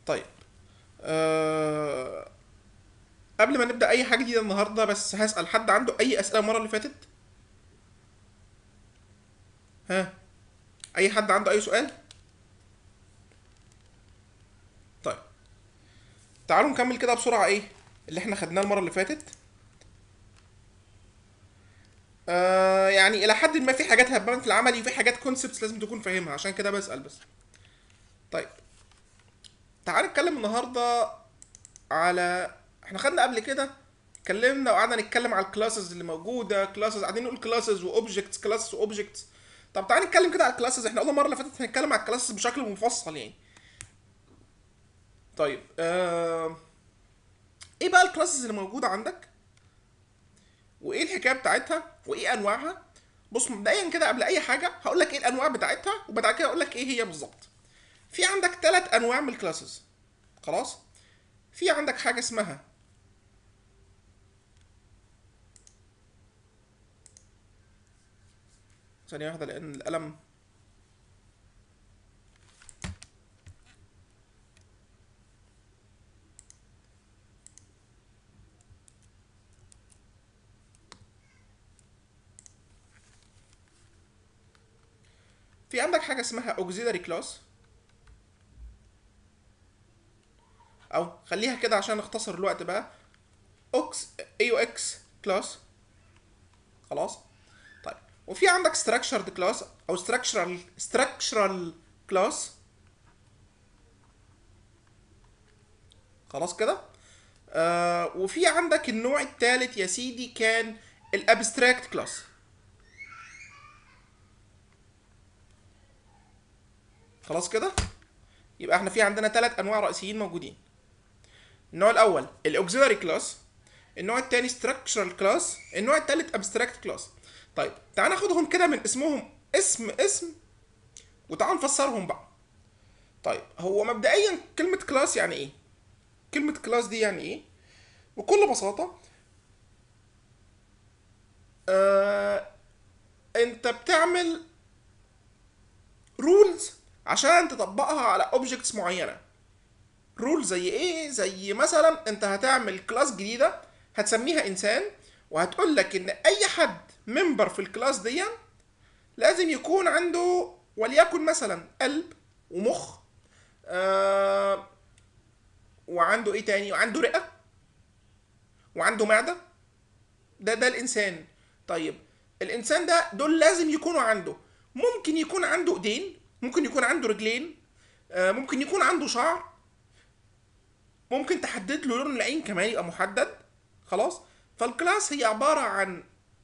طيب أه... قبل ما نبدا اي حاجه جديده النهارده بس هسال حد عنده اي اسئله المره اللي فاتت ها اي حد عنده اي سؤال طيب تعالوا نكمل كده بسرعه ايه اللي احنا خدناه المره اللي فاتت آه يعني الى حد ما في حاجات هتبان في العملي وفي حاجات كونسبتس لازم تكون فاهمها عشان كده بسال بس طيب تعال نتكلم النهارده على احنا خدنا قبل كده اتكلمنا وقعدنا نتكلم على الكلاسز اللي موجوده كلاسز قاعدين نقول كلاسز واوبجكتس كلاسز واوبجكتس طب تعال نتكلم كده على الكلاسز احنا قلنا المره اللي فاتت هنتكلم على الكلاسز بشكل مفصل يعني طيب آه... ايه بقى الكلاسز اللي موجوده عندك وايه الحكايه بتاعتها وايه انواعها بص مبدئيا كده قبل اي حاجه هقول لك ايه الانواع بتاعتها وبعد كده اقول لك ايه هي بالظبط في عندك ثلاث انواع من الكلاسز خلاص في عندك حاجه اسمها ثانيه واحده لان القلم في عندك حاجه اسمها auxiliary class او خليها كده عشان نختصر الوقت بقى اوكس اي اكس كلاس خلاص طيب وفي عندك structured class او structural structural class خلاص كده آه وفي عندك النوع الثالث يا سيدي كان الابستراكت كلاس خلاص كده يبقى احنا في عندنا ثلاث انواع رئيسيين موجودين النوع الاول الاوكسيلاري كلاس النوع الثاني ستراكشرال كلاس النوع الثالث ابستراكت كلاس طيب تعال ناخدهم كده من اسمهم اسم اسم وتعال نفسرهم بقى طيب هو مبدئيا كلمة كلاس يعني ايه كلمة كلاس دي يعني ايه بكل بساطة آه انت بتعمل رولز عشان تطبقها على اوبجكتس معينه رول زي ايه زي مثلا انت هتعمل كلاس جديده هتسميها انسان وهتقول لك ان اي حد ممبر في الكلاس دي لازم يكون عنده وليكن مثلا قلب ومخ آه وعنده ايه تاني وعنده رئه وعنده معده ده ده الانسان طيب الانسان ده دول لازم يكونوا عنده ممكن يكون عنده ايدين ممكن يكون عنده رجلين آه ممكن يكون عنده شعر ممكن تحدد له لون العين كمان يبقى محدد خلاص فالكلاس هي عبارة عن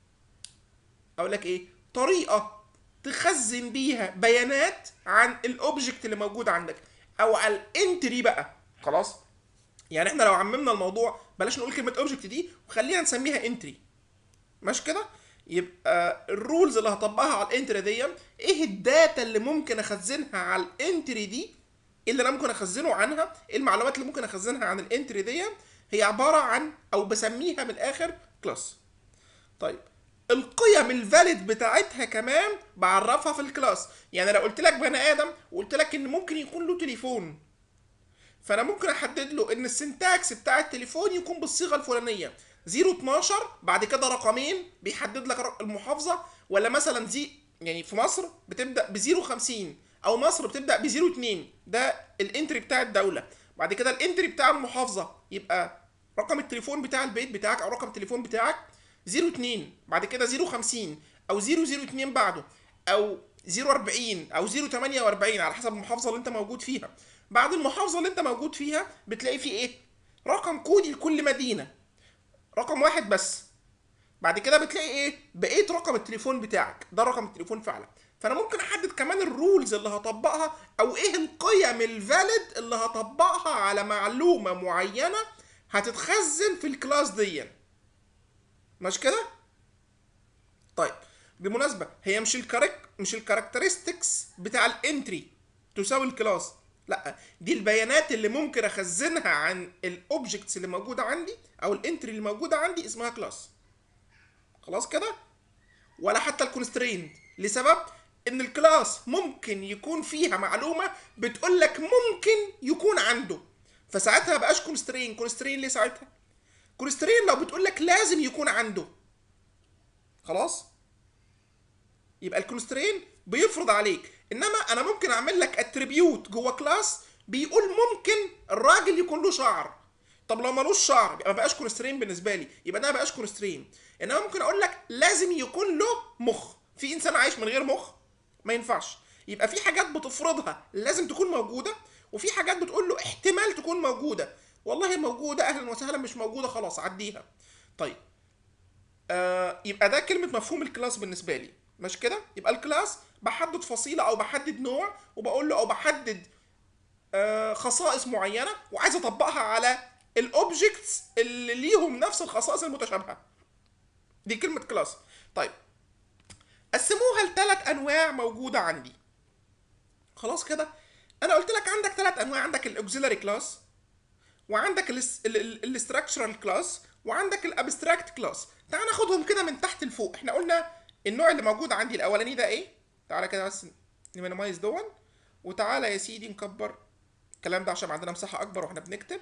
اقول لك ايه طريقة تخزن بيها بيانات عن الاوبجكت اللي موجود عندك او على الانتري بقى خلاص يعني احنا لو عممنا الموضوع بلاش نقول كلمة اوبجكت دي وخلينا نسميها انتري ماشي كده يبقى الرولز اللي هطبقها على الانتري دي ايه الداتا اللي ممكن اخزنها على الانتري دي ايه اللي انا ممكن اخزنه عنها ايه المعلومات اللي ممكن اخزنها عن الانتري دي هي عباره عن او بسميها من الاخر كلاس طيب القيم الفاليد بتاعتها كمان بعرفها في الكلاس يعني لو قلت لك بني ادم وقلت لك ان ممكن يكون له تليفون فانا ممكن احدد له ان السنتاكس بتاع التليفون يكون بالصيغه الفلانيه 012 بعد كده رقمين بيحدد لك المحافظه ولا مثلا زي يعني في مصر بتبدا ب 050 او مصر بتبدا ب 02 ده الانتري بتاع الدوله بعد كده الانتري بتاع المحافظه يبقى رقم التليفون بتاع البيت بتاعك او رقم التليفون بتاعك 02 بعد كده 050 او 002 بعده او 040 او 048 على حسب المحافظه اللي انت موجود فيها بعد المحافظه اللي انت موجود فيها بتلاقي في ايه رقم كودي لكل مدينه رقم واحد بس بعد كده بتلاقي ايه بقيت رقم التليفون بتاعك ده رقم التليفون فعلا فانا ممكن احدد كمان الرولز اللي هطبقها او ايه القيم الفاليد اللي هطبقها على معلومه معينه هتتخزن في الكلاس دي مش كده طيب بالمناسبه هي مش الكارك مش الكاركترستكس بتاع الانتري تساوي الكلاس لا دي البيانات اللي ممكن اخزنها عن الاوبجكتس اللي موجوده عندي او الانتري اللي موجوده عندي اسمها كلاس خلاص كده ولا حتى الكونستريند لسبب ان الكلاس ممكن يكون فيها معلومه بتقول لك ممكن يكون عنده فساعتها بقاش كونسترين كونسترين ليه ساعتها كونسترين لو بتقول لك لازم يكون عنده خلاص يبقى الكونسترين بيفرض عليك انما انا ممكن اعمل لك اتريبيوت جوه كلاس بيقول ممكن الراجل يكون له شعر طب لو ملوش شعر يبقى ما بقاش كونسترين بالنسبه لي يبقى ده ما بقاش كونسترين انما ممكن اقول لك لازم يكون له مخ في انسان عايش من غير مخ ما ينفعش يبقى في حاجات بتفرضها لازم تكون موجوده وفي حاجات بتقول له احتمال تكون موجوده والله موجوده اهلا وسهلا مش موجوده خلاص عديها طيب آه يبقى ده كلمه مفهوم الكلاس بالنسبه لي مش كده يبقى الكلاس بحدد فصيله او بحدد نوع وبقول له او بحدد آه خصائص معينه وعايز اطبقها على الاوبجكتس اللي ليهم نفس الخصائص المتشابهه دي كلمه كلاس طيب قسموها لثلاث انواع موجوده عندي خلاص كده انا قلت لك عندك ثلاث انواع عندك الاوكسيلاري كلاس وعندك الاستراكشرال كلاس وعندك الابستراكت كلاس تعال ناخدهم كده من تحت لفوق احنا قلنا النوع اللي موجود عندي الاولاني ده ايه تعالى كده بس نمينيمايز دون وتعالى يا سيدي نكبر الكلام ده عشان عندنا مساحه اكبر واحنا بنكتب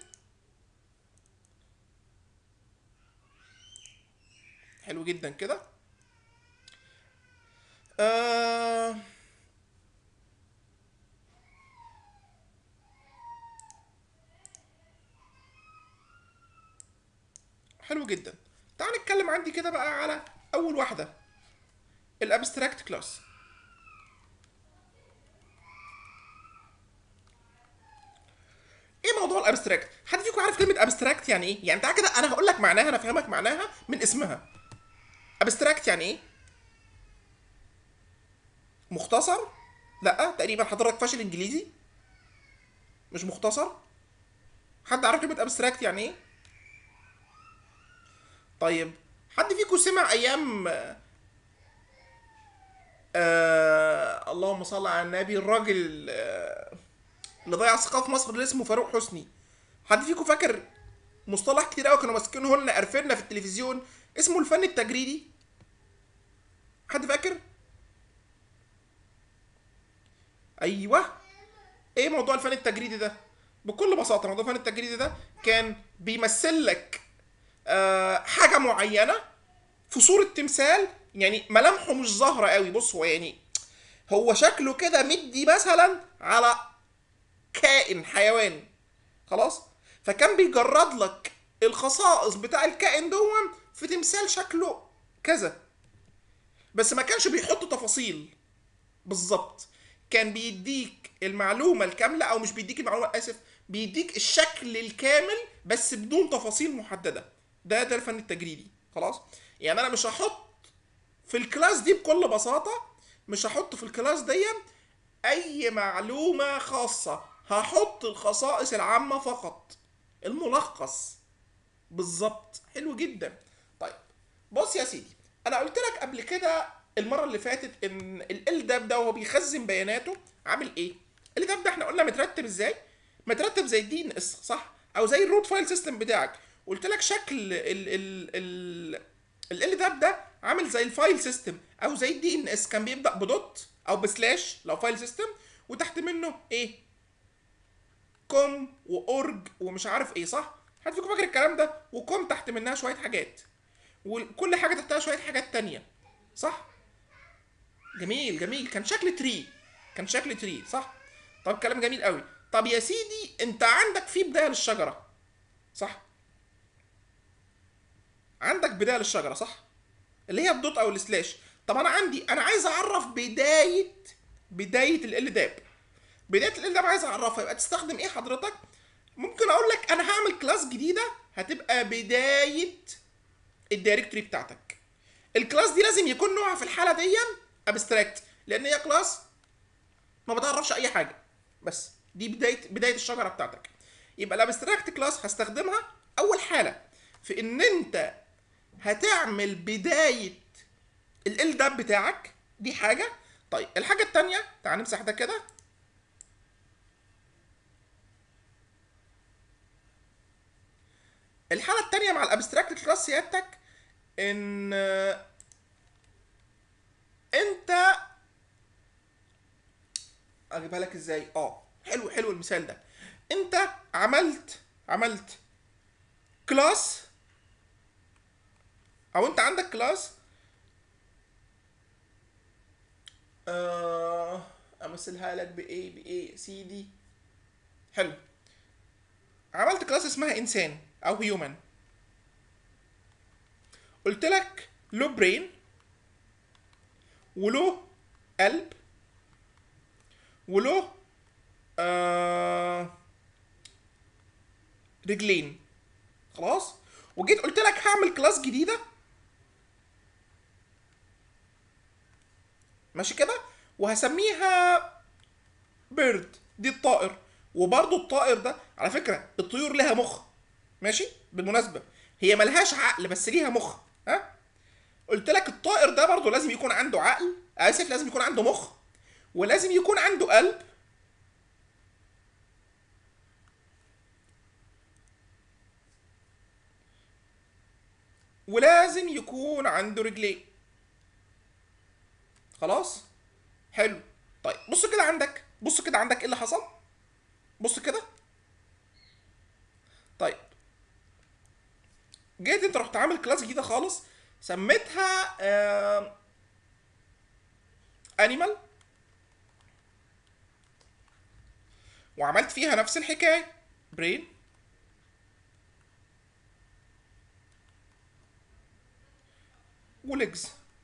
حلو جدا كده آه حلو جدا تعال نتكلم عندي كده بقى على اول واحده الابستراكت كلاس ايه موضوع الابستراكت حد فيكم عارف كلمه ابستراكت يعني ايه يعني تعال كده انا هقول لك معناها انا فاهمك معناها من اسمها ابستراكت يعني ايه مختصر لا تقريبا حضرتك فاشل انجليزي مش مختصر حد عارف كلمه ابستراكت يعني ايه طيب حد فيكم سمع ايام آه اللهم صل على النبي الراجل آه اللي ضيع ثقافه في مصر اللي اسمه فاروق حسني حد فيكم فاكر مصطلح كتير قوي كانوا ماسكينه لنا قرفنا في التلفزيون اسمه الفن التجريدي حد فاكر ايوه ايه موضوع الفن التجريدي ده بكل بساطه موضوع الفن التجريدي ده كان بيمثل لك آه حاجه معينه في صوره تمثال يعني ملامحه مش ظاهره قوي بص هو يعني هو شكله كده مدي مثلا على كائن حيوان خلاص فكان بيجرد لك الخصائص بتاع الكائن دون في تمثال شكله كذا بس ما كانش بيحط تفاصيل بالظبط كان بيديك المعلومه الكامله او مش بيديك المعلومه اسف بيديك الشكل الكامل بس بدون تفاصيل محدده ده ده الفن التجريدي خلاص يعني انا مش هحط في الكلاس دي بكل بساطه مش هحط في الكلاس دي اي معلومه خاصه هحط الخصائص العامه فقط الملخص بالظبط حلو جدا طيب بص يا سيدي انا قلت لك قبل كده المره اللي فاتت ان ال داب ده وهو بيخزن بياناته عامل ايه ال داب ده احنا قلنا مترتب ازاي مترتب زي الدي ان اس صح او زي الروت فايل سيستم بتاعك قلت لك شكل ال ال ال ال داب ده عامل زي الفايل سيستم او زي الدي ان اس كان بيبدا بدوت او بسلاش لو فايل سيستم وتحت منه ايه كوم واورج ومش عارف ايه صح حد فيكم فاكر الكلام ده وكوم تحت منها شويه حاجات وكل حاجه تحتها شويه حاجات تانية صح جميل جميل كان شكل تري كان شكل تري صح طب كلام جميل قوي طب يا سيدي انت عندك في بدايه للشجره صح عندك بدايه للشجره صح اللي هي الدوت او السلاش طب انا عندي انا عايز اعرف بدايه بدايه ال داب بدايه ال داب عايز اعرفها يبقى تستخدم ايه حضرتك ممكن اقول لك انا هعمل كلاس جديده هتبقى بدايه الدايركتوري بتاعتك الكلاس دي لازم يكون نوعها في الحاله دي ابستراكت لان هي كلاس ما بتعرفش اي حاجه بس دي بدايه بدايه الشجره بتاعتك يبقى الابستراكت كلاس هستخدمها اول حاله في ان انت هتعمل بدايه ال داب بتاعك دي حاجه طيب الحاجه الثانيه تعال نمسح ده كده الحاله الثانيه مع الابستراكت كلاس سيادتك ان انت اجيبها لك ازاي اه حلو حلو المثال ده انت عملت عملت كلاس او انت عندك كلاس آه امثلها لك بايه بايه سيدي حلو عملت كلاس اسمها انسان او هيومن قلت لك له برين وله قلب وله آه رجلين خلاص وجيت قلت لك هعمل كلاس جديده ماشي كده وهسميها بيرد دي الطائر وبرضو الطائر ده على فكره الطيور لها مخ ماشي بالمناسبه هي ملهاش عقل بس ليها مخ ها قلت لك الطائر ده برضو لازم يكون عنده عقل اسف لازم يكون عنده مخ ولازم يكون عنده قلب ولازم يكون عنده رجلين خلاص حلو طيب بص كده عندك بص كده عندك ايه اللي حصل بص كده طيب جيت انت رحت عامل كلاس جديده خالص سميتها انيمال وعملت فيها نفس الحكايه برين وليجز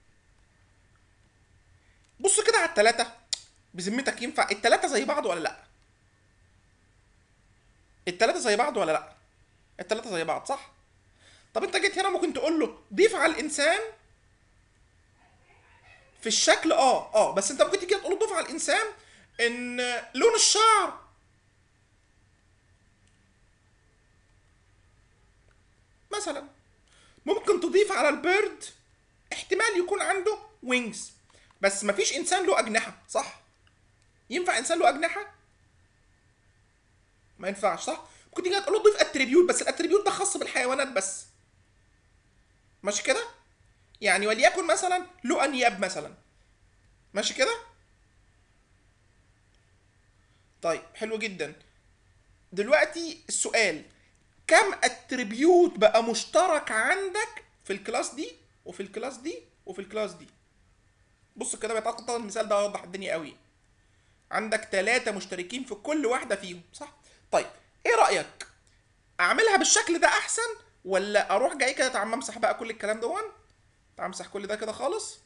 بص كده على التلاتة بذمتك ينفع التلاتة زي بعض ولا لا التلاتة زي بعض ولا لا التلاتة زي بعض صح طب انت جيت هنا ممكن تقول له ضيف على الانسان في الشكل اه اه بس انت ممكن تيجي تقول له ضيف على الانسان ان لون الشعر مثلا ممكن تضيف على البيرد احتمال يكون عنده وينجز بس مفيش انسان له اجنحه صح ينفع انسان له اجنحه ما ينفعش صح ممكن تيجي تقول له ضيف اتريبيوت بس الاتريبيوت ده خاص بالحيوانات بس ماشي كده يعني وليكن مثلا له انياب مثلا ماشي كده طيب حلو جدا دلوقتي السؤال كم اتريبيوت بقى مشترك عندك في الكلاس دي وفي الكلاس دي وفي الكلاس دي بص كده بيتعقد المثال ده يوضح الدنيا قوي عندك ثلاثة مشتركين في كل واحدة فيهم صح طيب ايه رأيك اعملها بالشكل ده احسن ولا اروح جاي كده تعال امسح بقى كل الكلام دون تعال امسح كل ده كده خالص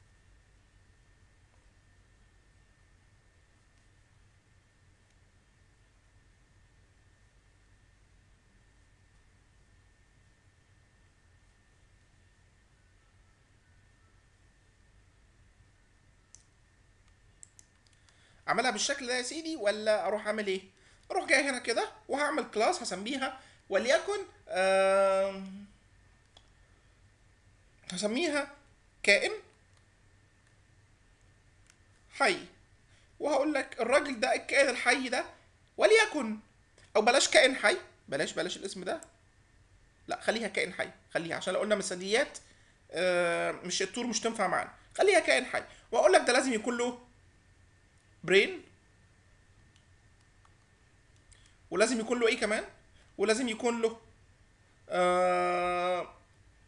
اعملها بالشكل ده يا سيدي ولا اروح اعمل ايه اروح جاي هنا كده وهعمل كلاس هسميها وليكن آم، هسميها كائن حي وهقول لك الراجل ده الكائن الحي ده وليكن او بلاش كائن حي بلاش بلاش الاسم ده لا خليها كائن حي خليها عشان لو قلنا مثاليات آه، مش الطور مش تنفع معانا خليها كائن حي واقول لك ده لازم يكون له برين ولازم يكون له ايه كمان ولازم يكون له آه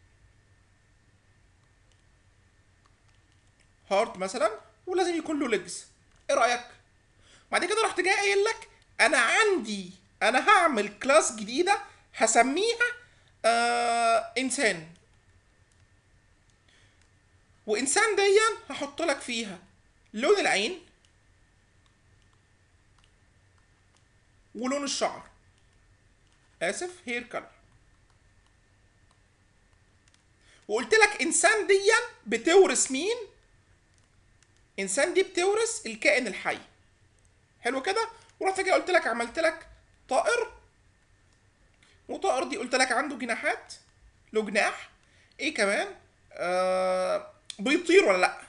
هارت مثلا ولازم يكون له ليجز ايه رايك بعد كده رحت جاي قايل لك انا عندي انا هعمل كلاس جديده هسميها آه انسان وانسان ديا هحط لك فيها لون العين ولون الشعر اسف هير كلر وقلت لك انسان دي بتورث مين انسان دي بتورث الكائن الحي حلو كده ورحت جاي قلت لك عملت لك طائر وطائر دي قلت لك عنده جناحات له جناح ايه كمان آه بيطير ولا لا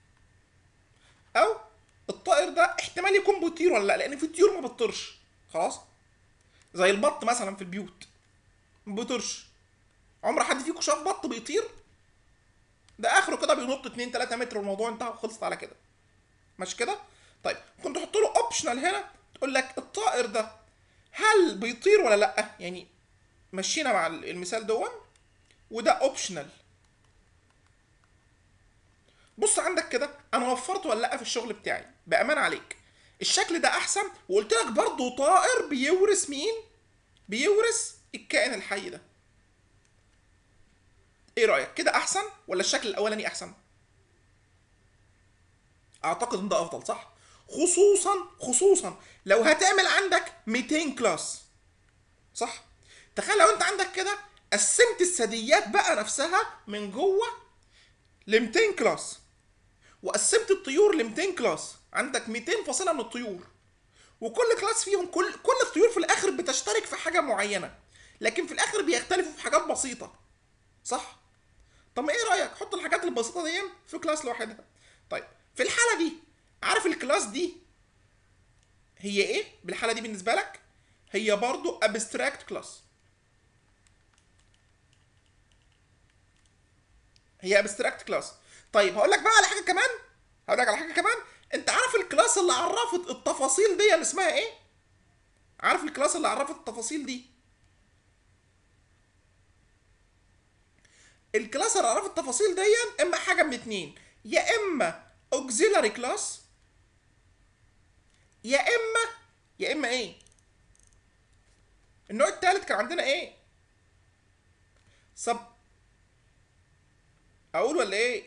او الطائر ده احتمال يكون بيطير ولا لا لان في طيور ما بتطيرش خلاص زي البط مثلا في البيوت ما بيطيرش عمر حد فيكم شاف بط بيطير ده اخره كده بينط 2 3 متر والموضوع انتهى وخلصت على كده ماشي كده طيب كنت تحط له اوبشنال هنا تقول لك الطائر ده هل بيطير ولا لا يعني مشينا مع المثال دون وده اوبشنال بص عندك كده انا وفرت ولا لا في الشغل بتاعي بامان عليك الشكل ده احسن وقلت لك برضه طائر بيورث مين بيورث الكائن الحي ده ايه رايك كده احسن ولا الشكل الاولاني احسن اعتقد ان ده افضل صح خصوصا خصوصا لو هتعمل عندك 200 كلاس صح تخيل لو انت عندك كده قسمت الثدييات بقى نفسها من جوه ل 200 كلاس وقسمت الطيور ل 200 كلاس عندك 200 فصيله من الطيور وكل كلاس فيهم كل كل الطيور في الاخر بتشترك في حاجه معينه لكن في الاخر بيختلفوا في حاجات بسيطه صح طب ما ايه رايك حط الحاجات البسيطه دي في كلاس لوحدها طيب في الحاله دي عارف الكلاس دي هي ايه بالحاله دي بالنسبه لك هي برضو abstract كلاس هي abstract كلاس طيب هقول لك بقى على حاجه كمان هقول لك على حاجه كمان انت عارف الكلاس اللي عرفت التفاصيل دي اللي اسمها ايه عارف الكلاس اللي عرفت التفاصيل دي الكلاس اللي عرفت التفاصيل دي اما حاجه من اتنين يا اما auxiliary كلاس يا اما يا اما ايه النوع التالت كان عندنا ايه سب اقول ولا ايه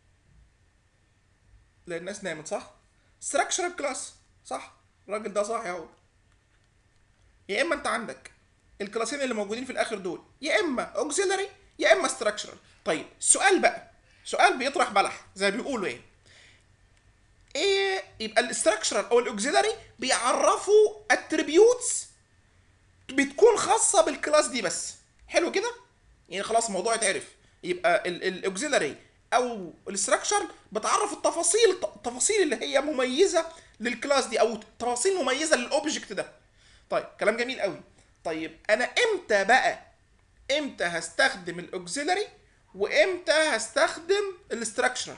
لا الناس نامت صح structural كلاس صح الراجل ده صح اهو يا اما انت عندك الكلاسين اللي موجودين في الاخر دول يا اما auxiliary يا اما structural طيب السؤال بقى سؤال بيطرح بلح زي ما بيقولوا ايه ايه يبقى الاستراكشرال او الاوكسيلاري بيعرفوا اتريبيوتس بتكون خاصه بالكلاس دي بس حلو كده يعني خلاص الموضوع اتعرف يبقى الاوكسيلاري او الاستراكشر بتعرف التفاصيل التفاصيل اللي هي مميزه للكلاس دي او تفاصيل مميزه للاوبجكت ده طيب كلام جميل قوي طيب انا امتى بقى امتى هستخدم الاوكسيلاري وامتى هستخدم الاستراكشر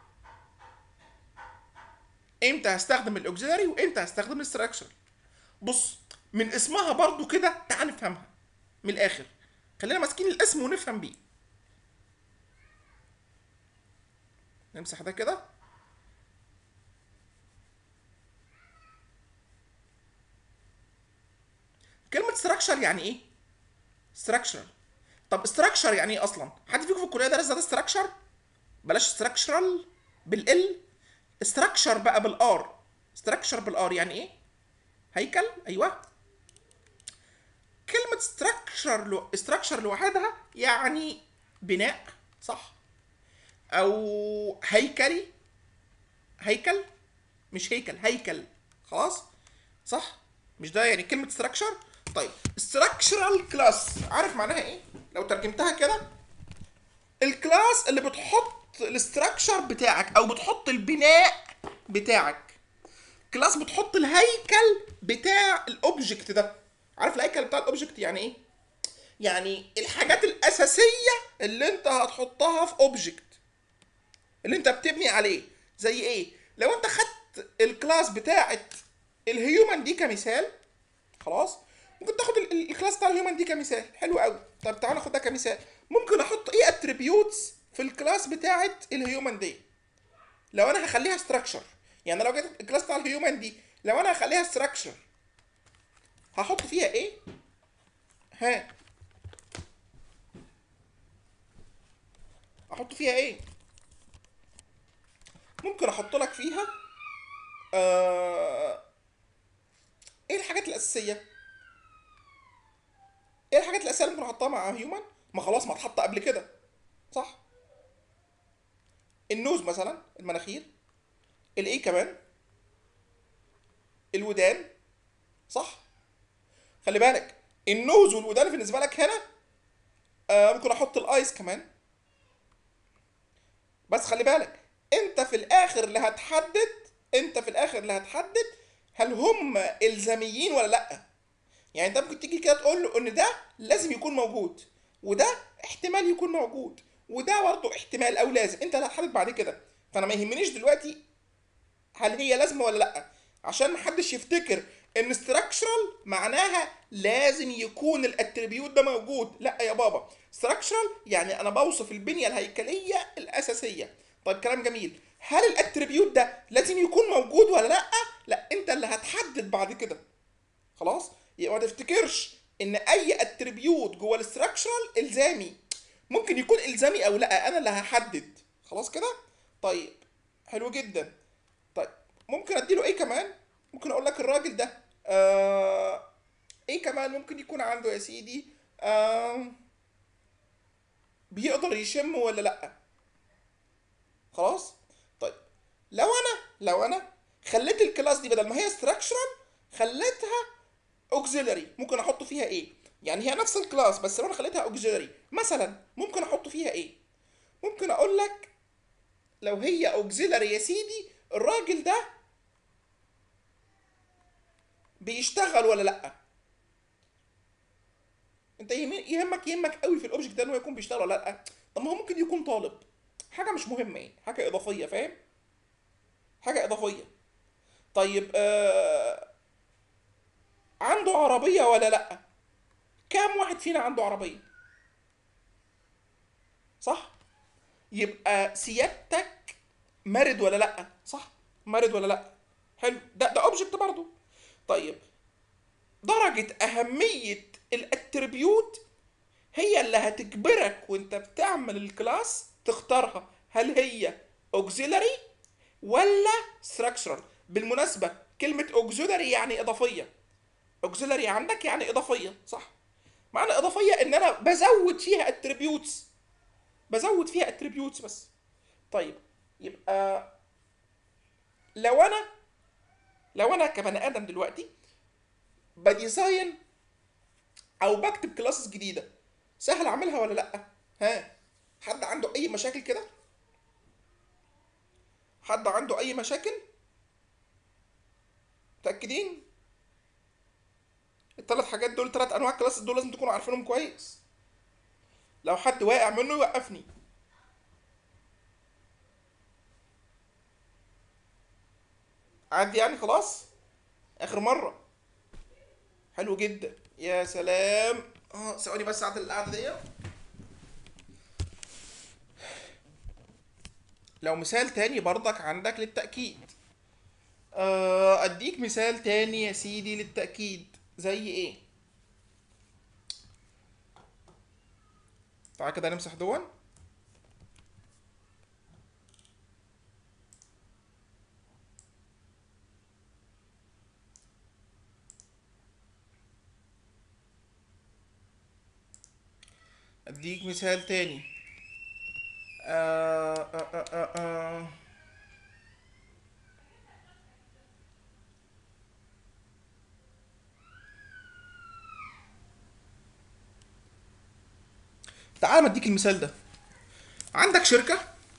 امتى هستخدم الاوكسيلاري وامتى هستخدم الاستراكشر بص من اسمها برضو كده تعال نفهمها من الاخر خلينا ماسكين الاسم ونفهم بيه نمسح ده كده كلمة structure يعني ايه؟ structural طب structure يعني ايه اصلا؟ حد فيكم في الكلية درس ده structure؟ بلاش structural بالال structure بقى بالار structure بالار يعني ايه؟ هيكل ايوه كلمة structure لو... structure لوحدها يعني بناء صح او هيكلي هيكل مش هيكل هيكل خلاص صح مش ده يعني كلمة structure طيب structural class عارف معناها ايه لو ترجمتها كده الكلاس اللي بتحط الاستراكشر بتاعك او بتحط البناء بتاعك كلاس بتحط الهيكل بتاع الاوبجكت ده عارف الهيكل بتاع الاوبجكت يعني ايه يعني الحاجات الاساسيه اللي انت هتحطها في اوبجكت اللي انت بتبني عليه زي ايه لو انت خدت الكلاس بتاعت الهيومن دي كمثال خلاص ممكن تاخد الكلاس بتاع الهيومن دي كمثال حلو قوي طب تعالى ناخد ده كمثال ممكن احط ايه اتريبيوتس في الكلاس بتاعت الهيومن دي لو انا هخليها ستراكشر يعني لو جيت الكلاس بتاع الهيومن دي لو انا هخليها ستراكشر هحط فيها ايه ها احط فيها ايه ممكن احط لك فيها آه... ايه الحاجات الاساسيه ايه الحاجات الاساسيه اللي ممكن احطها مع هيومن ما خلاص ما اتحط قبل كده صح النوز مثلا المناخير الايه كمان الودان صح خلي بالك النوز والودان بالنسبه لك هنا آه ممكن احط الايس كمان بس خلي بالك انت في الاخر اللي هتحدد انت في الاخر اللي هتحدد هل هم الزاميين ولا لا يعني انت ممكن تيجي كده تقول له ان ده لازم يكون موجود وده احتمال يكون موجود وده برضه احتمال او لازم انت اللي هتحدد بعد كده فانا ما يهمنيش دلوقتي هل هي لازمه ولا لا عشان محدش يفتكر ان structural معناها لازم يكون الاتريبيوت ده موجود لا يا بابا structural يعني انا بوصف البنيه الهيكليه الاساسيه طيب كلام جميل هل الاتريبيوت ده لازم يكون موجود ولا لا لا انت اللي هتحدد بعد كده خلاص يبقى ما تفتكرش ان اي اتريبيوت جوه الاستراكشرال الزامي ممكن يكون الزامي او لا انا اللي هحدد خلاص كده طيب حلو جدا طيب ممكن اديله ايه كمان ممكن اقول لك الراجل ده آه ايه كمان ممكن يكون عنده يا سيدي آه بيقدر يشم ولا لا خلاص طيب لو انا لو انا خليت الكلاس دي بدل ما هي ستراكشرال خليتها اوكسيلري ممكن احط فيها ايه يعني هي نفس الكلاس بس لو انا خليتها اوكسيلري مثلا ممكن احط فيها ايه ممكن اقول لك لو هي اوكسيلري يا سيدي الراجل ده بيشتغل ولا لا انت يهم- يهمك يهمك قوي في الاوبجكت ده انه يكون بيشتغل ولا لا طب ما هو ممكن يكون طالب حاجه مش مهمه يعني حاجه اضافيه فاهم حاجه اضافيه طيب آه عنده عربيه ولا لا كام واحد فينا عنده عربيه صح يبقى سيادتك مرد ولا لا صح مرد ولا لا حلو ده ده اوبجكت برضه طيب درجة أهمية الاتريبيوت هي اللي هتجبرك وانت بتعمل الكلاس تختارها هل هي auxiliary ولا structural بالمناسبة كلمة auxiliary يعني إضافية auxiliary عندك يعني إضافية صح معنى إضافية إن أنا بزود فيها attributes بزود فيها attributes بس طيب يبقى لو أنا لو أنا كبني آدم دلوقتي بديزاين او بكتب كلاسز جديده سهل اعملها ولا لا ها حد عنده اي مشاكل كده حد عنده اي مشاكل متاكدين الثلاث حاجات دول ثلاث انواع كلاسز دول لازم تكونوا عارفينهم كويس لو حد واقع منه يوقفني عادي يعني خلاص اخر مره حلو جدا يا سلام اه ثواني بس اعدل القعده دي لو مثال تاني برضك عندك للتأكيد آه، اديك مثال تاني يا سيدي للتأكيد زي ايه تعال كده نمسح دون اديك مثال تاني آه آه آه آه آه. تعال ما اديك المثال ده عندك شركة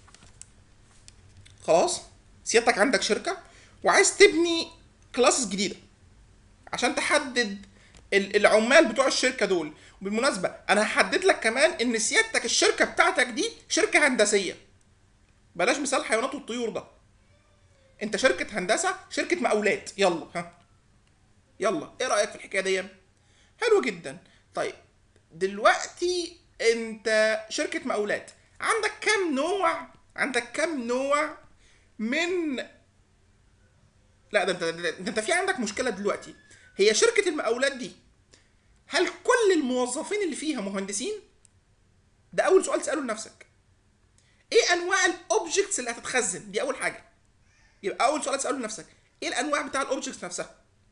خلاص سيادتك عندك شركة وعايز تبني كلاسز جديدة عشان تحدد ال- العمال بتوع الشركه دول بالمناسبه انا هحدد لك كمان ان سيادتك الشركه بتاعتك دي شركه هندسيه بلاش مثال حيوانات والطيور ده انت شركه هندسه شركه مقاولات يلا ها يلا ايه رايك في الحكايه دي حلو جدا طيب دلوقتي انت شركه مقاولات عندك كام نوع عندك كام نوع من لا ده انت ده انت في عندك مشكله دلوقتي هي شركه المقاولات دي هل كل الموظفين اللي فيها مهندسين ده اول سؤال تساله لنفسك ايه انواع الاوبجكتس اللي هتتخزن دي اول حاجه يبقى اول سؤال تساله لنفسك ايه الانواع بتاع الاوبجكتس نفسها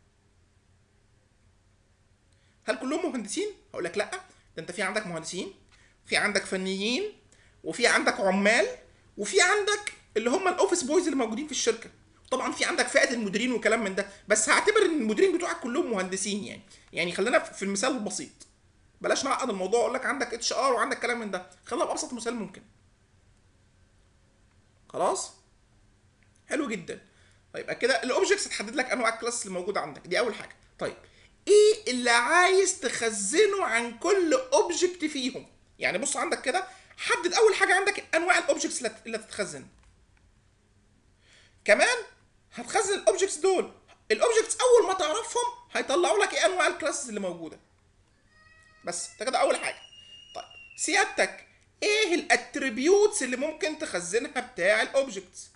هل كلهم مهندسين هقول لك لا ده انت في عندك مهندسين في عندك فنيين وفي عندك عمال وفي عندك اللي هم الاوفيس بويز اللي موجودين في الشركه طبعا في عندك فئه المديرين وكلام من ده بس هعتبر ان المديرين بتوعك كلهم مهندسين يعني يعني خلينا في المثال البسيط بلاش نعقد الموضوع اقول لك عندك اتش ار وعندك كلام من ده خلينا بابسط مثال ممكن خلاص حلو جدا طيب كده الاوبجكتس هتحدد لك انواع الكلاس اللي موجوده عندك دي اول حاجه طيب ايه اللي عايز تخزنه عن كل اوبجكت فيهم يعني بص عندك كده حدد اول حاجه عندك انواع الاوبجكتس اللي اللي هتتخزن كمان هتخزن الاوبجكتس دول الاوبجكتس اول ما تعرفهم هيطلعوا لك ايه انواع الكلاسز اللي موجوده بس ده كده اول حاجه طيب سيادتك ايه الاتريبيوتس اللي ممكن تخزنها بتاع الاوبجكتس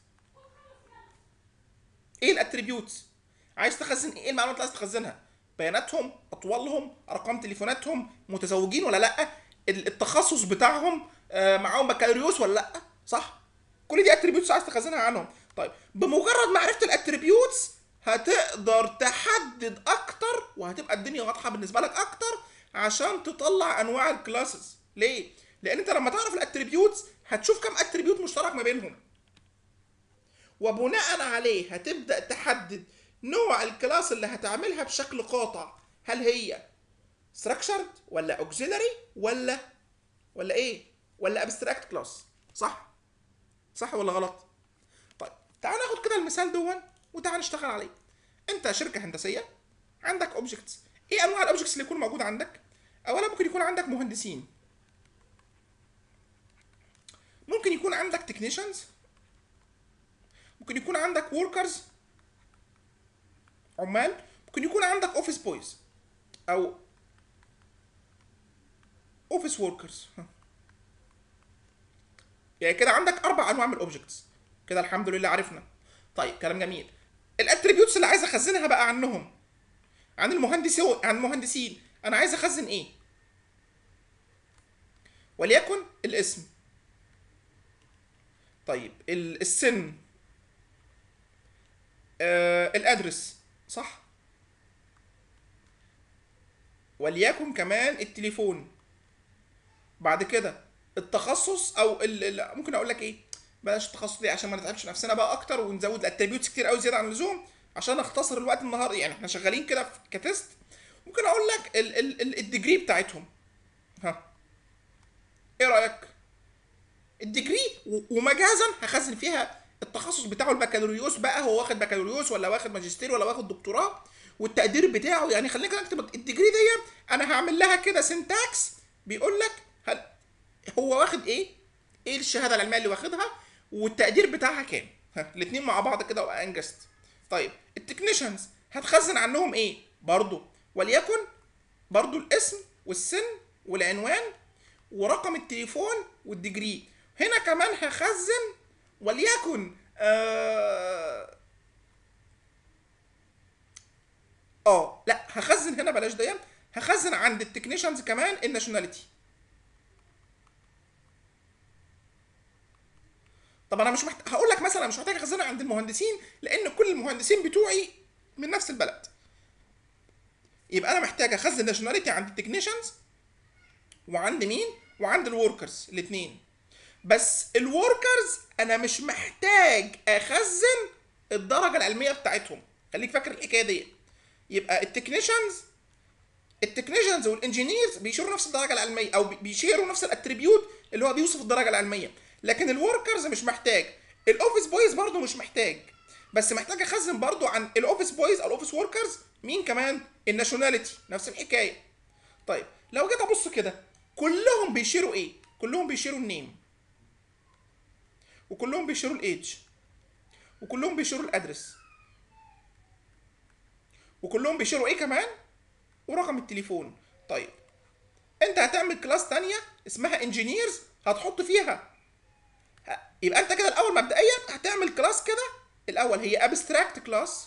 ايه الاتريبيوتس عايز تخزن ايه المعلومات اللي عايز تخزنها بياناتهم اطوالهم ارقام تليفوناتهم متزوجين ولا لا التخصص بتاعهم آه، معاهم بكالوريوس ولا لا صح كل دي اتريبيوتس عايز تخزنها عنهم طيب بمجرد معرفه الاتريبيوتس هتقدر تحدد اكتر وهتبقى الدنيا واضحه بالنسبه لك اكتر عشان تطلع انواع الكلاسز ليه لان انت لما تعرف الاتريبيوتس هتشوف كم اتريبيوت مشترك ما بينهم وبناء عليه هتبدا تحدد نوع الكلاس اللي هتعملها بشكل قاطع هل هي structured ولا auxiliary ولا ولا ايه ولا abstract كلاس صح صح ولا غلط طيب تعال ناخد كده المثال دون وتعال نشتغل عليه انت شركه هندسيه عندك اوبجكتس ايه انواع الاوبجكتس اللي يكون موجود عندك اولا ممكن يكون عندك مهندسين ممكن يكون عندك تكنيشنز ممكن يكون عندك وركرز عمال ممكن يكون عندك اوفيس بويز او اوفيس وركرز يعني كده عندك اربع انواع من الاوبجكتس كده الحمد لله عرفنا طيب كلام جميل الاتريبيوتس اللي عايز اخزنها بقى عنهم عن المهندسين عن المهندسين انا عايز اخزن ايه وليكن الاسم طيب ال- السن آه الادرس صح وليكن كمان التليفون بعد كده التخصص او ال ال ممكن اقول لك ايه بلاش التخصص دي عشان ما نتعبش نفسنا بقى اكتر ونزود الاتريبيوتس كتير قوي زياده عن اللزوم عشان نختصر الوقت النهارده يعني احنا شغالين كده في- كتست ممكن اقول لك ال ال ال الديجري بتاعتهم ها ايه رايك الديجري و- ومجازا هخزن فيها التخصص بتاعه البكالوريوس بقى هو واخد بكالوريوس ولا واخد ماجستير ولا واخد دكتوراه والتقدير بتاعه يعني خلينا كده نكتب الديجري دي انا هعمل لها كده سنتاكس بيقول لك هل هو واخد ايه ايه الشهاده العلميه اللي واخدها والتقدير بتاعها كام ها الاثنين مع بعض كده وانجزت طيب التكنيشنز هتخزن عنهم ايه برضو وليكن برضو الاسم والسن والعنوان ورقم التليفون والديجري هنا كمان هخزن وليكن آه اه لا هخزن هنا بلاش دي هخزن عند التكنيشنز كمان الناشوناليتي طب انا مش محتاج هقول لك مثلا مش محتاج اخزنها عند المهندسين لان كل المهندسين بتوعي من نفس البلد يبقى انا محتاج اخزن ناشوناليتي عند التكنيشنز وعند مين وعند الوركرز الاثنين بس الوركرز انا مش محتاج اخزن الدرجه العلميه بتاعتهم خليك فاكر الحكايه دي يبقى التكنيشنز التكنيشنز والانجينيرز بيشيروا نفس الدرجه العلميه او بيشيروا نفس الاتريبيوت اللي هو بيوصف الدرجه العلميه لكن الوركرز مش محتاج الاوفيس بويز برضو مش محتاج بس محتاج اخزن برضو عن الاوفيس بويز او الاوفيس وركرز مين كمان الناشوناليتي نفس الحكايه طيب لو جيت ابص كده كلهم بيشيروا ايه كلهم بيشيروا النيم وكلهم بيشيروا الايدج وكلهم بيشيروا الادرس وكلهم بيشيروا ايه كمان ورقم التليفون طيب انت هتعمل كلاس تانية اسمها انجينيرز هتحط فيها ه- يبقى انت كده الاول مبدئيا هتعمل كلاس كده الاول هي ابستراكت كلاس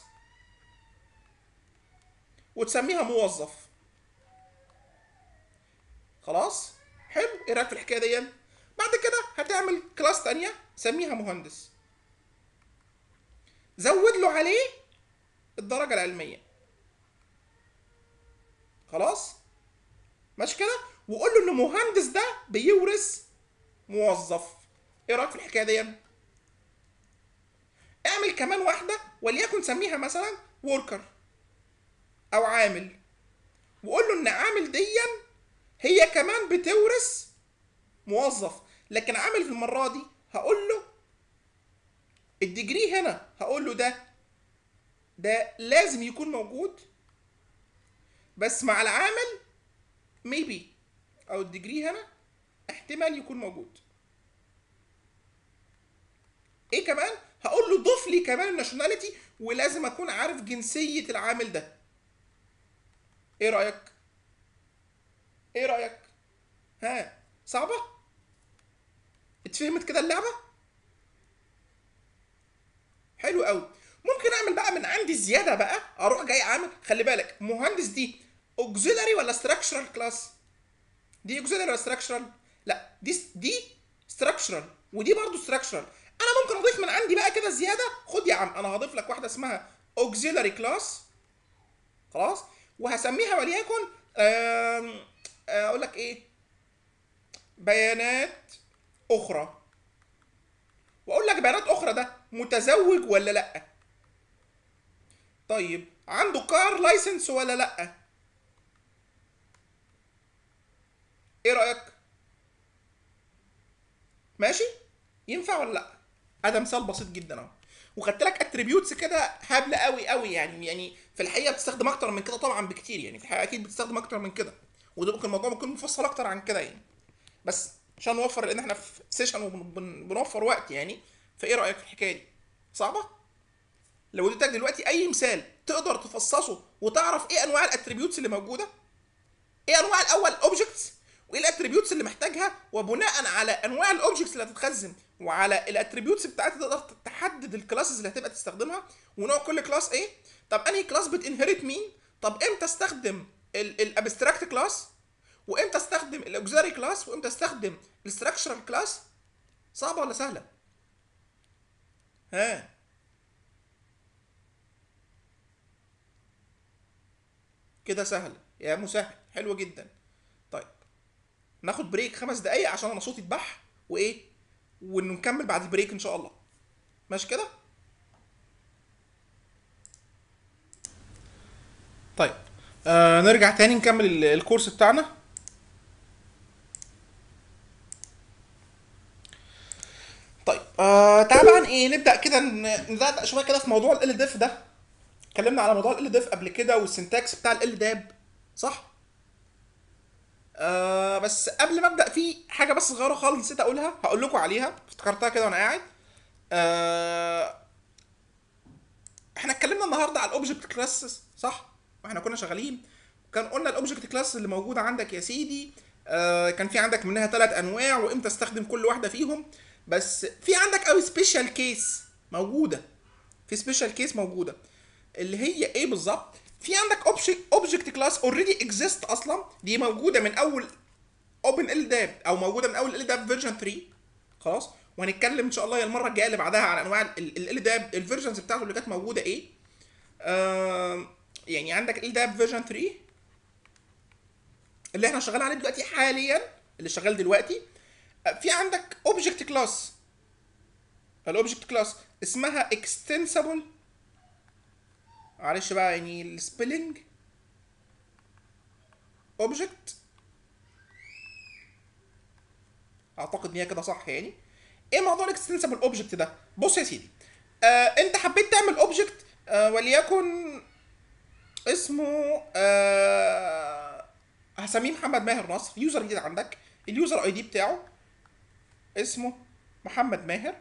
وتسميها موظف خلاص حلو ايه رايك في الحكايه دي بعد كده هتعمل كلاس تانية سميها مهندس زود له عليه الدرجه العلميه خلاص ماشي كده وقول له ان مهندس ده بيورث موظف ايه رايك في الحكايه دي اعمل كمان واحده وليكن سميها مثلا وركر او عامل وقول له ان عامل ديا هي كمان بتورث موظف لكن عامل في المره دي هقول له الديجري هنا هقول له ده ده لازم يكون موجود بس مع العامل maybe او الديجري هنا احتمال يكون موجود ايه كمان هقول له ضيف لي كمان الناشوناليتي ولازم اكون عارف جنسيه العامل ده ايه رايك ايه رايك ها صعبه اتفهمت كده اللعبه حلو قوي ممكن اعمل بقى من عندي زياده بقى اروح جاي عامل خلي بالك مهندس دي اوكسيلاري ولا ستراكشرال كلاس دي اوكسيلاري ولا ستراكشرال لا دي دي ستراكشرال ودي برضو ستراكشرال انا ممكن اضيف من عندي بقى كده زياده خد يا عم انا هضيف لك واحده اسمها اوكسيلاري كلاس خلاص وهسميها وليكن آم، اقول لك ايه بيانات اخرى واقول لك بيانات اخرى ده متزوج ولا لا طيب عنده كار لايسنس ولا لا ايه رايك ماشي ينفع ولا لا هذا مثال بسيط جدا اهو وخدت لك اتريبيوتس كده هبله قوي قوي يعني يعني في الحقيقه بتستخدم اكتر من كده طبعا بكتير يعني في الحقيقه اكيد بتستخدم اكتر من كده وده ممكن الموضوع ممكن مفصل اكتر عن كده يعني بس عشان نوفر لان احنا في سيشن وبنوفر وقت يعني فايه رايك في الحكايه دي صعبه لو اديتك دلوقتي اي مثال تقدر تفصصه وتعرف ايه انواع الاتريبيوتس اللي موجوده ايه انواع الاول اوبجكتس وايه الاتريبيوتس اللي محتاجها وبناء على انواع الاوبجكتس اللي هتتخزن وعلى الاتريبيوتس بتاعتها تقدر تحدد الكلاسز اللي هتبقى تستخدمها ونوع كل كلاس ايه طب انهي كلاس بتنهرت مين طب امتى استخدم الابستراكت كلاس وامتى استخدم الاوكسيلاري كلاس وامتى استخدم الستراكشرال كلاس صعبه ولا سهله ها كده سهل يا مسهل حلو جدا طيب ناخد بريك خمس دقايق عشان انا صوتي اتبح وايه ونكمل بعد البريك ان شاء الله ماشي كده طيب آه نرجع تاني نكمل ال- الكورس بتاعنا طيب آه تعال بقى ايه نبدا كده ن- ندقق شويه كده في موضوع ال ديف ده اتكلمنا على موضوع ال ديف قبل كده والسنتاكس بتاع ال داب صح آه بس قبل ما ابدا في حاجه بس صغيره خالص نسيت اقولها هقول لكم عليها افتكرتها كده وانا قاعد آه احنا اتكلمنا النهارده على الاوبجكت كلاسز صح واحنا كنا شغالين كان قلنا الاوبجكت كلاس اللي موجوده عندك يا سيدي آه كان في عندك منها ثلاث انواع وامتى استخدم كل واحده فيهم بس في عندك قوي سبيشال كيس موجوده في سبيشال كيس موجوده اللي هي ايه بالظبط في عندك اوبجكت كلاس اوريدي اكزيست اصلا دي موجوده من اول اوبن ال داب او موجوده من اول ال داب فيرجن 3 خلاص وهنتكلم ان شاء الله المره الجايه اللي بعدها على انواع ال داب الفيرجنز بتاعته اللي كانت موجوده ايه آه يعني عندك ال داب فيرجن 3 اللي احنا شغال عليه دلوقتي حاليا اللي شغال دلوقتي آه، في عندك اوبجكت كلاس الاوبجكت كلاس اسمها extensible معلش بقى يعني السبيلنج اوبجكت اعتقد ان هي كده صح يعني ايه موضوع الاكستنسبل اوبجكت ده بص يا سيدي آه انت حبيت تعمل اوبجكت آه وليكن اسمه آه هسميه محمد ماهر نصر يوزر جديد عندك اليوزر اي دي بتاعه اسمه محمد ماهر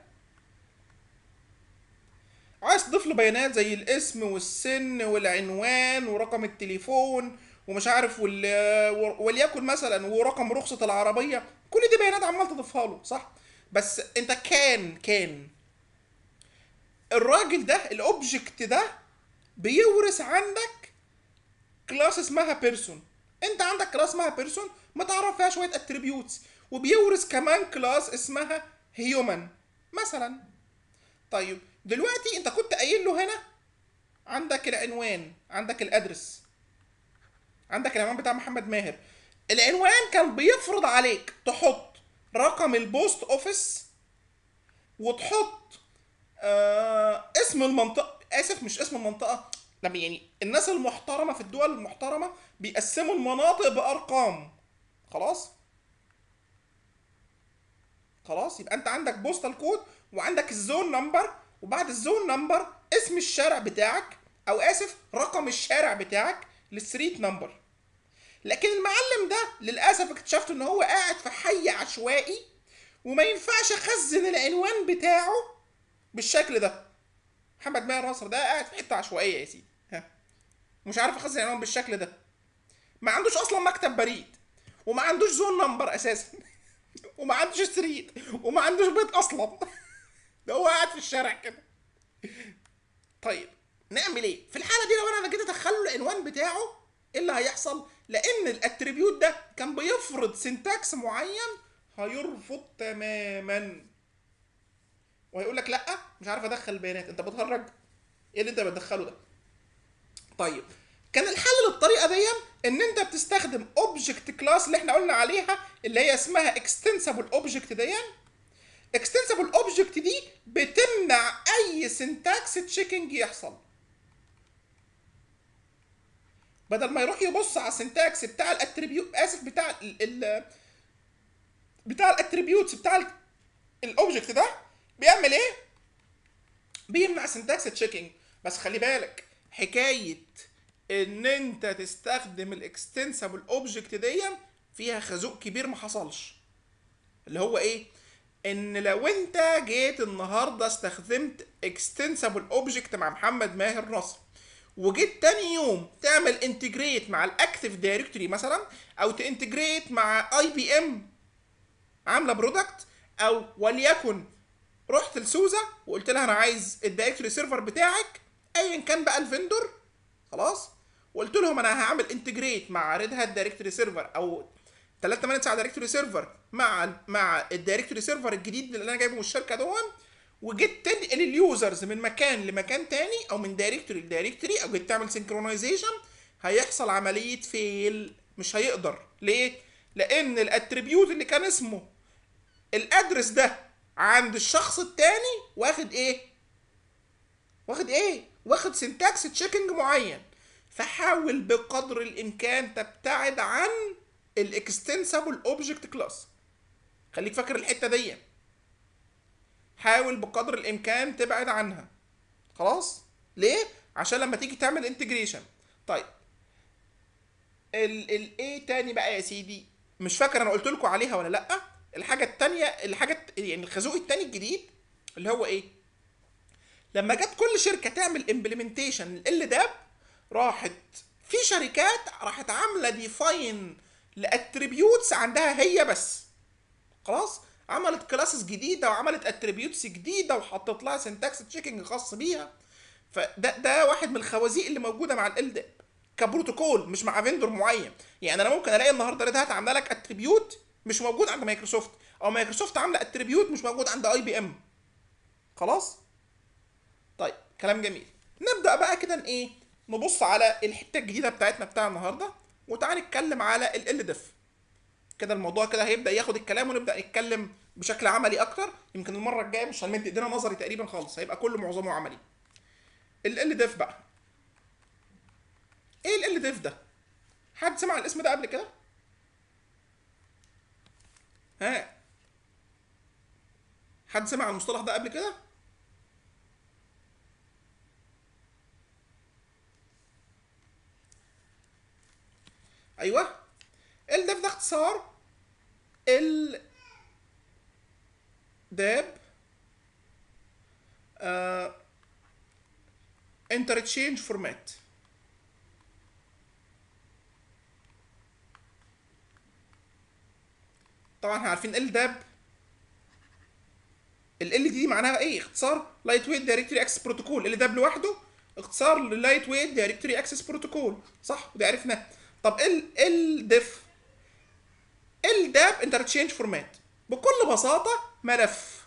عايز تضيف له بيانات زي الاسم والسن والعنوان ورقم التليفون ومش عارف وال... وليكن مثلا ورقم رخصة العربية كل دي بيانات عمال تضيفها له صح بس انت كان كان الراجل ده الاوبجكت ده بيورث عندك كلاس اسمها بيرسون انت عندك كلاس اسمها بيرسون متعرف فيها شويه اتريبيوتس وبيورث كمان كلاس اسمها هيومن مثلا طيب دلوقتي انت كنت قايل له هنا عندك العنوان عندك الادرس عندك العنوان بتاع محمد ماهر العنوان كان بيفرض عليك تحط رقم البوست اوفيس وتحط آه اسم المنطقه اسف مش اسم المنطقه لما يعني الناس المحترمه في الدول المحترمه بيقسموا المناطق بارقام خلاص خلاص يبقى انت عندك بوستال كود وعندك الزون نمبر وبعد الزون نمبر اسم الشارع بتاعك او اسف رقم الشارع بتاعك للستريت نمبر لكن المعلم ده للاسف اكتشفت ان هو قاعد في حي عشوائي وما ينفعش اخزن العنوان بتاعه بالشكل ده محمد ماهر نصر ده قاعد في حته عشوائيه يا سيدي ها مش عارف اخزن عنوان بالشكل ده ما عندوش اصلا مكتب بريد وما عندوش زون نمبر اساسا وما عندوش ستريت وما عندوش بيت اصلا ده هو قاعد في الشارع كده طيب نعمل ايه في الحاله دي لو انا جيت ادخل له العنوان بتاعه ايه اللي هيحصل لان الاتريبيوت ده كان بيفرض سنتاكس معين هيرفض تماما وهيقول لك لا مش عارف ادخل البيانات انت بتهرج ايه اللي انت بتدخله ده طيب كان الحل للطريقه دي ان انت بتستخدم اوبجكت كلاس اللي احنا قلنا عليها اللي هي اسمها اكستنسبل اوبجكت دي اكستنسبل اوبجكت دي بتمنع اي سنتاكس تشيكنج يحصل بدل ما يروح يبص على السنتاكس بتاع الاتريبيوت اسف بتاع ال ال بتاع الاتريبيوتس بتاع الاوبجكت ده بيعمل ايه بيمنع سنتاكس تشيكنج بس خلي بالك حكايه ان انت تستخدم الاكستنسبل اوبجكت دي فيها خازوق كبير ما حصلش اللي هو ايه ان لو انت جيت النهارده استخدمت اكستنسبل اوبجكت مع محمد ماهر نصر وجيت تاني يوم تعمل انتجريت مع الاكتف دايركتوري مثلا او تانتجريت مع اي بي ام عامله برودكت او وليكن رحت لسوزا وقلت لها انا عايز الدايركتوري سيرفر بتاعك ايا كان بقى الفندور خلاص وقلت لهم انا هعمل انتجريت مع ريد هات دايركتوري سيرفر او 389 دايركتوري سيرفر مع مع الدايركتوري سيرفر الجديد اللي انا جايبه من الشركه دون وجيت تنقل اليوزرز من مكان لمكان تاني او من دايركتوري لدايركتوري او جيت تعمل سنكرونايزيشن هيحصل عمليه فيل مش هيقدر ليه لان الاتريبيوت اللي كان اسمه الادرس ده عند الشخص التاني واخد ايه واخد ايه واخد سنتاكس تشيكنج معين فحاول بقدر الامكان تبتعد عن الاكستنسبل اوبجكت كلاس خليك فاكر الحته دي حاول بقدر الامكان تبعد عنها خلاص ليه عشان لما تيجي تعمل انتجريشن طيب ال ال ايه تاني بقى يا سيدي مش فاكر انا قلت لكم عليها ولا لا الحاجه التانية الحاجه يعني الخازوق التاني الجديد اللي هو ايه لما جت كل شركه تعمل امبلمنتيشن ال داب راحت في شركات راحت عامله ديفاين لاتريبيوتس عندها هي بس خلاص عملت كلاسز جديده وعملت اتريبيوتس جديده وحطت لها سنتاكس تشيكنج خاص بيها فده ده واحد من الخوازيق اللي موجوده مع ال داب كبروتوكول مش مع فيندور معين يعني انا ممكن الاقي النهارده ريد هات عامله لك اتريبيوت مش موجود عند مايكروسوفت او مايكروسوفت عامله اتريبيوت مش موجود عند اي بي ام خلاص طيب كلام جميل نبدا بقى كده ايه نبص على الحته الجديده بتاعتنا بتاع النهارده وتعالى نتكلم على ال ديف كده الموضوع كده هيبدا ياخد الكلام ونبدا نتكلم بشكل عملي اكتر يمكن المره الجايه مش هنمد ايدينا نظري تقريبا خالص هيبقى كله معظمه عملي ال ديف بقى ايه ال ديف ده حد سمع الاسم ده قبل كده ها حد سمع المصطلح ده قبل كده ايوه ال ديف ده اختصار ال داب انترتشينج فورمات طبعا احنا عارفين ال داب ال ال دي معناها ايه اختصار لايت ويت دايركتوري اكسس بروتوكول ال داب لوحده اختصار للايت ويت دايركتوري اكسس بروتوكول صح وده عرفناه طب ال ال ديف ال داب انترتشينج فورمات بكل بساطه ملف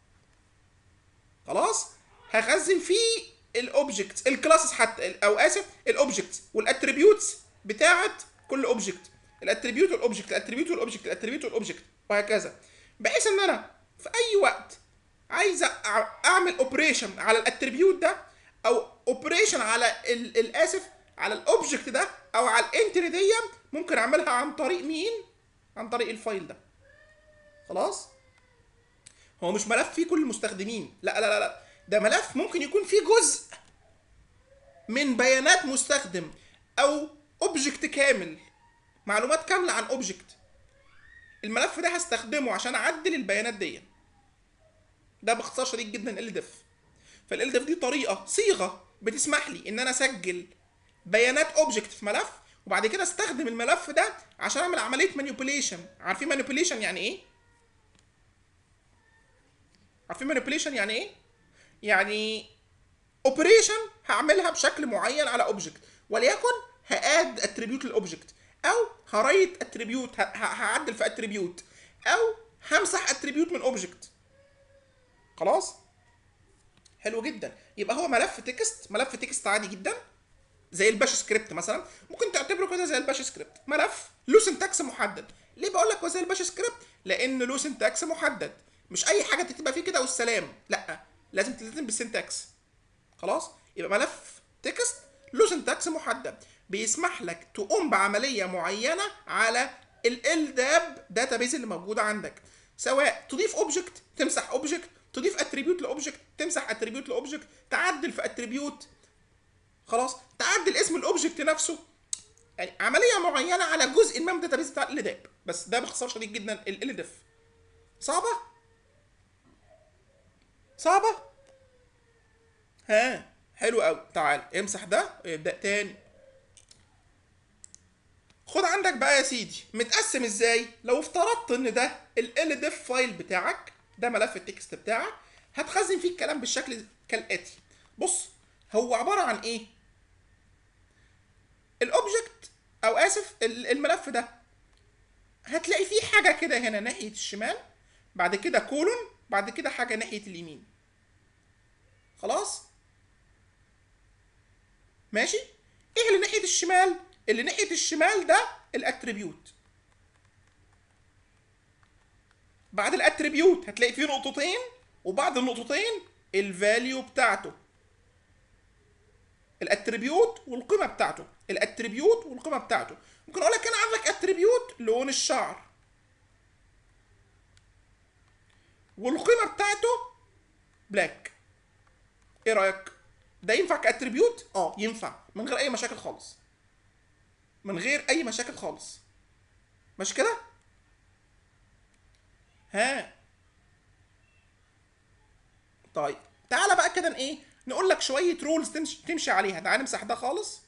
خلاص هخزن فيه الاوبجكتس الكلاسز حتى او اسف الاوبجكتس والاتريبيوتس بتاعت كل اوبجكت الاتريبيوت والاوبجكت الاتريبيوت والاوبجكت الاتريبيوت والاوبجكت وهكذا بحيث ان انا في اي وقت عايز اعمل اوبريشن على الاتريبيوت ده او اوبريشن على الاسف على الاوبجكت ده او على الانتري دي ممكن اعملها عن طريق مين عن طريق الفايل ده خلاص هو مش ملف فيه كل المستخدمين لا لا لا لا ده ملف ممكن يكون فيه جزء من بيانات مستخدم او اوبجكت كامل معلومات كامله عن اوبجكت الملف ده هستخدمه عشان اعدل البيانات دي ده باختصار شديد جدا ال ديف فالالدف دي طريقه صيغه بتسمح لي ان انا اسجل بيانات اوبجكت في ملف وبعد كده استخدم الملف ده عشان اعمل عمليه مانيبيوليشن عارفين مانيبيوليشن يعني ايه عارفين مانيبيوليشن يعني ايه يعني اوبريشن هعملها بشكل معين على اوبجكت وليكن هاد اتريبيوت للاوبجكت او هريت اتريبيوت هعدل في اتريبيوت او همسح اتريبيوت من اوبجكت خلاص حلو جدا يبقى هو ملف تكست ملف تكست عادي جدا زي الباش سكريبت مثلا ممكن تعتبره كده زي الباش سكريبت ملف له سنتكس محدد ليه بقول لك هو زي الباش سكريبت لان له سنتكس محدد مش اي حاجه تكتبها فيه كده والسلام لا لازم تلتزم بالسنتكس خلاص يبقى ملف تكست له سنتكس محدد بيسمح لك تقوم بعمليه معينه على ال داب داتابيز اللي موجوده عندك سواء تضيف اوبجكت تمسح اوبجكت تضيف اتريبيوت لاوبجكت تمسح اتريبيوت لاوبجكت تعدل في اتريبيوت خلاص تعدل اسم الاوبجكت نفسه يعني عمليه معينه على جزء ما من الداتابيز بتاع ال داب بس ده باختصار شديد جدا ال ديف صعبه صعبه ها حلو قوي تعال امسح ده ابدا تاني خد عندك بقى يا سيدي متقسم ازاي لو افترضت ان ده ال ديف فايل بتاعك ده ملف التكست بتاعك هتخزن فيه الكلام بالشكل كالاتي بص هو عباره عن ايه الاوبجكت او اسف الملف ده هتلاقي فيه حاجه كده هنا ناحيه الشمال بعد كده كولون بعد كده حاجه ناحيه اليمين خلاص ماشي ايه اللي ناحيه الشمال اللي ناحيه الشمال ده الاتريبيوت بعد الاتريبيوت هتلاقي فيه نقطتين وبعد النقطتين الفاليو بتاعته الاتريبيوت والقيمه بتاعته الاتريبيوت والقيمه بتاعته ممكن اقول لك انا عندك اتريبيوت لون الشعر والقيمه بتاعته بلاك ايه رايك ده ينفع كاتريبيوت اه ينفع من غير اي مشاكل خالص من غير اي مشاكل خالص مش كده ها طيب تعالى بقى كده ايه نقول لك شويه رولز تمشي, تمشي عليها تعالى نمسح ده خالص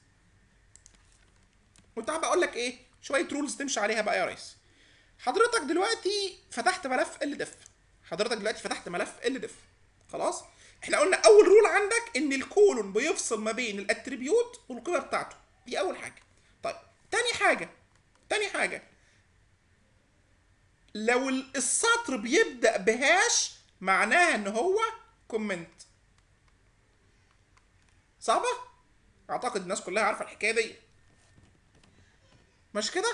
وتعالى بقى اقول لك ايه شويه رولز تمشي عليها بقى يا ريس حضرتك دلوقتي فتحت ملف ال ديف حضرتك دلوقتي فتحت ملف ال ديف خلاص احنا قلنا اول رول عندك ان الكولون بيفصل ما بين الاتريبيوت والقيمه بتاعته دي اول حاجه طيب تاني حاجه تاني حاجه لو السطر بيبدا بهاش معناها ان هو كومنت صعبه اعتقد الناس كلها عارفه الحكايه دي مش كده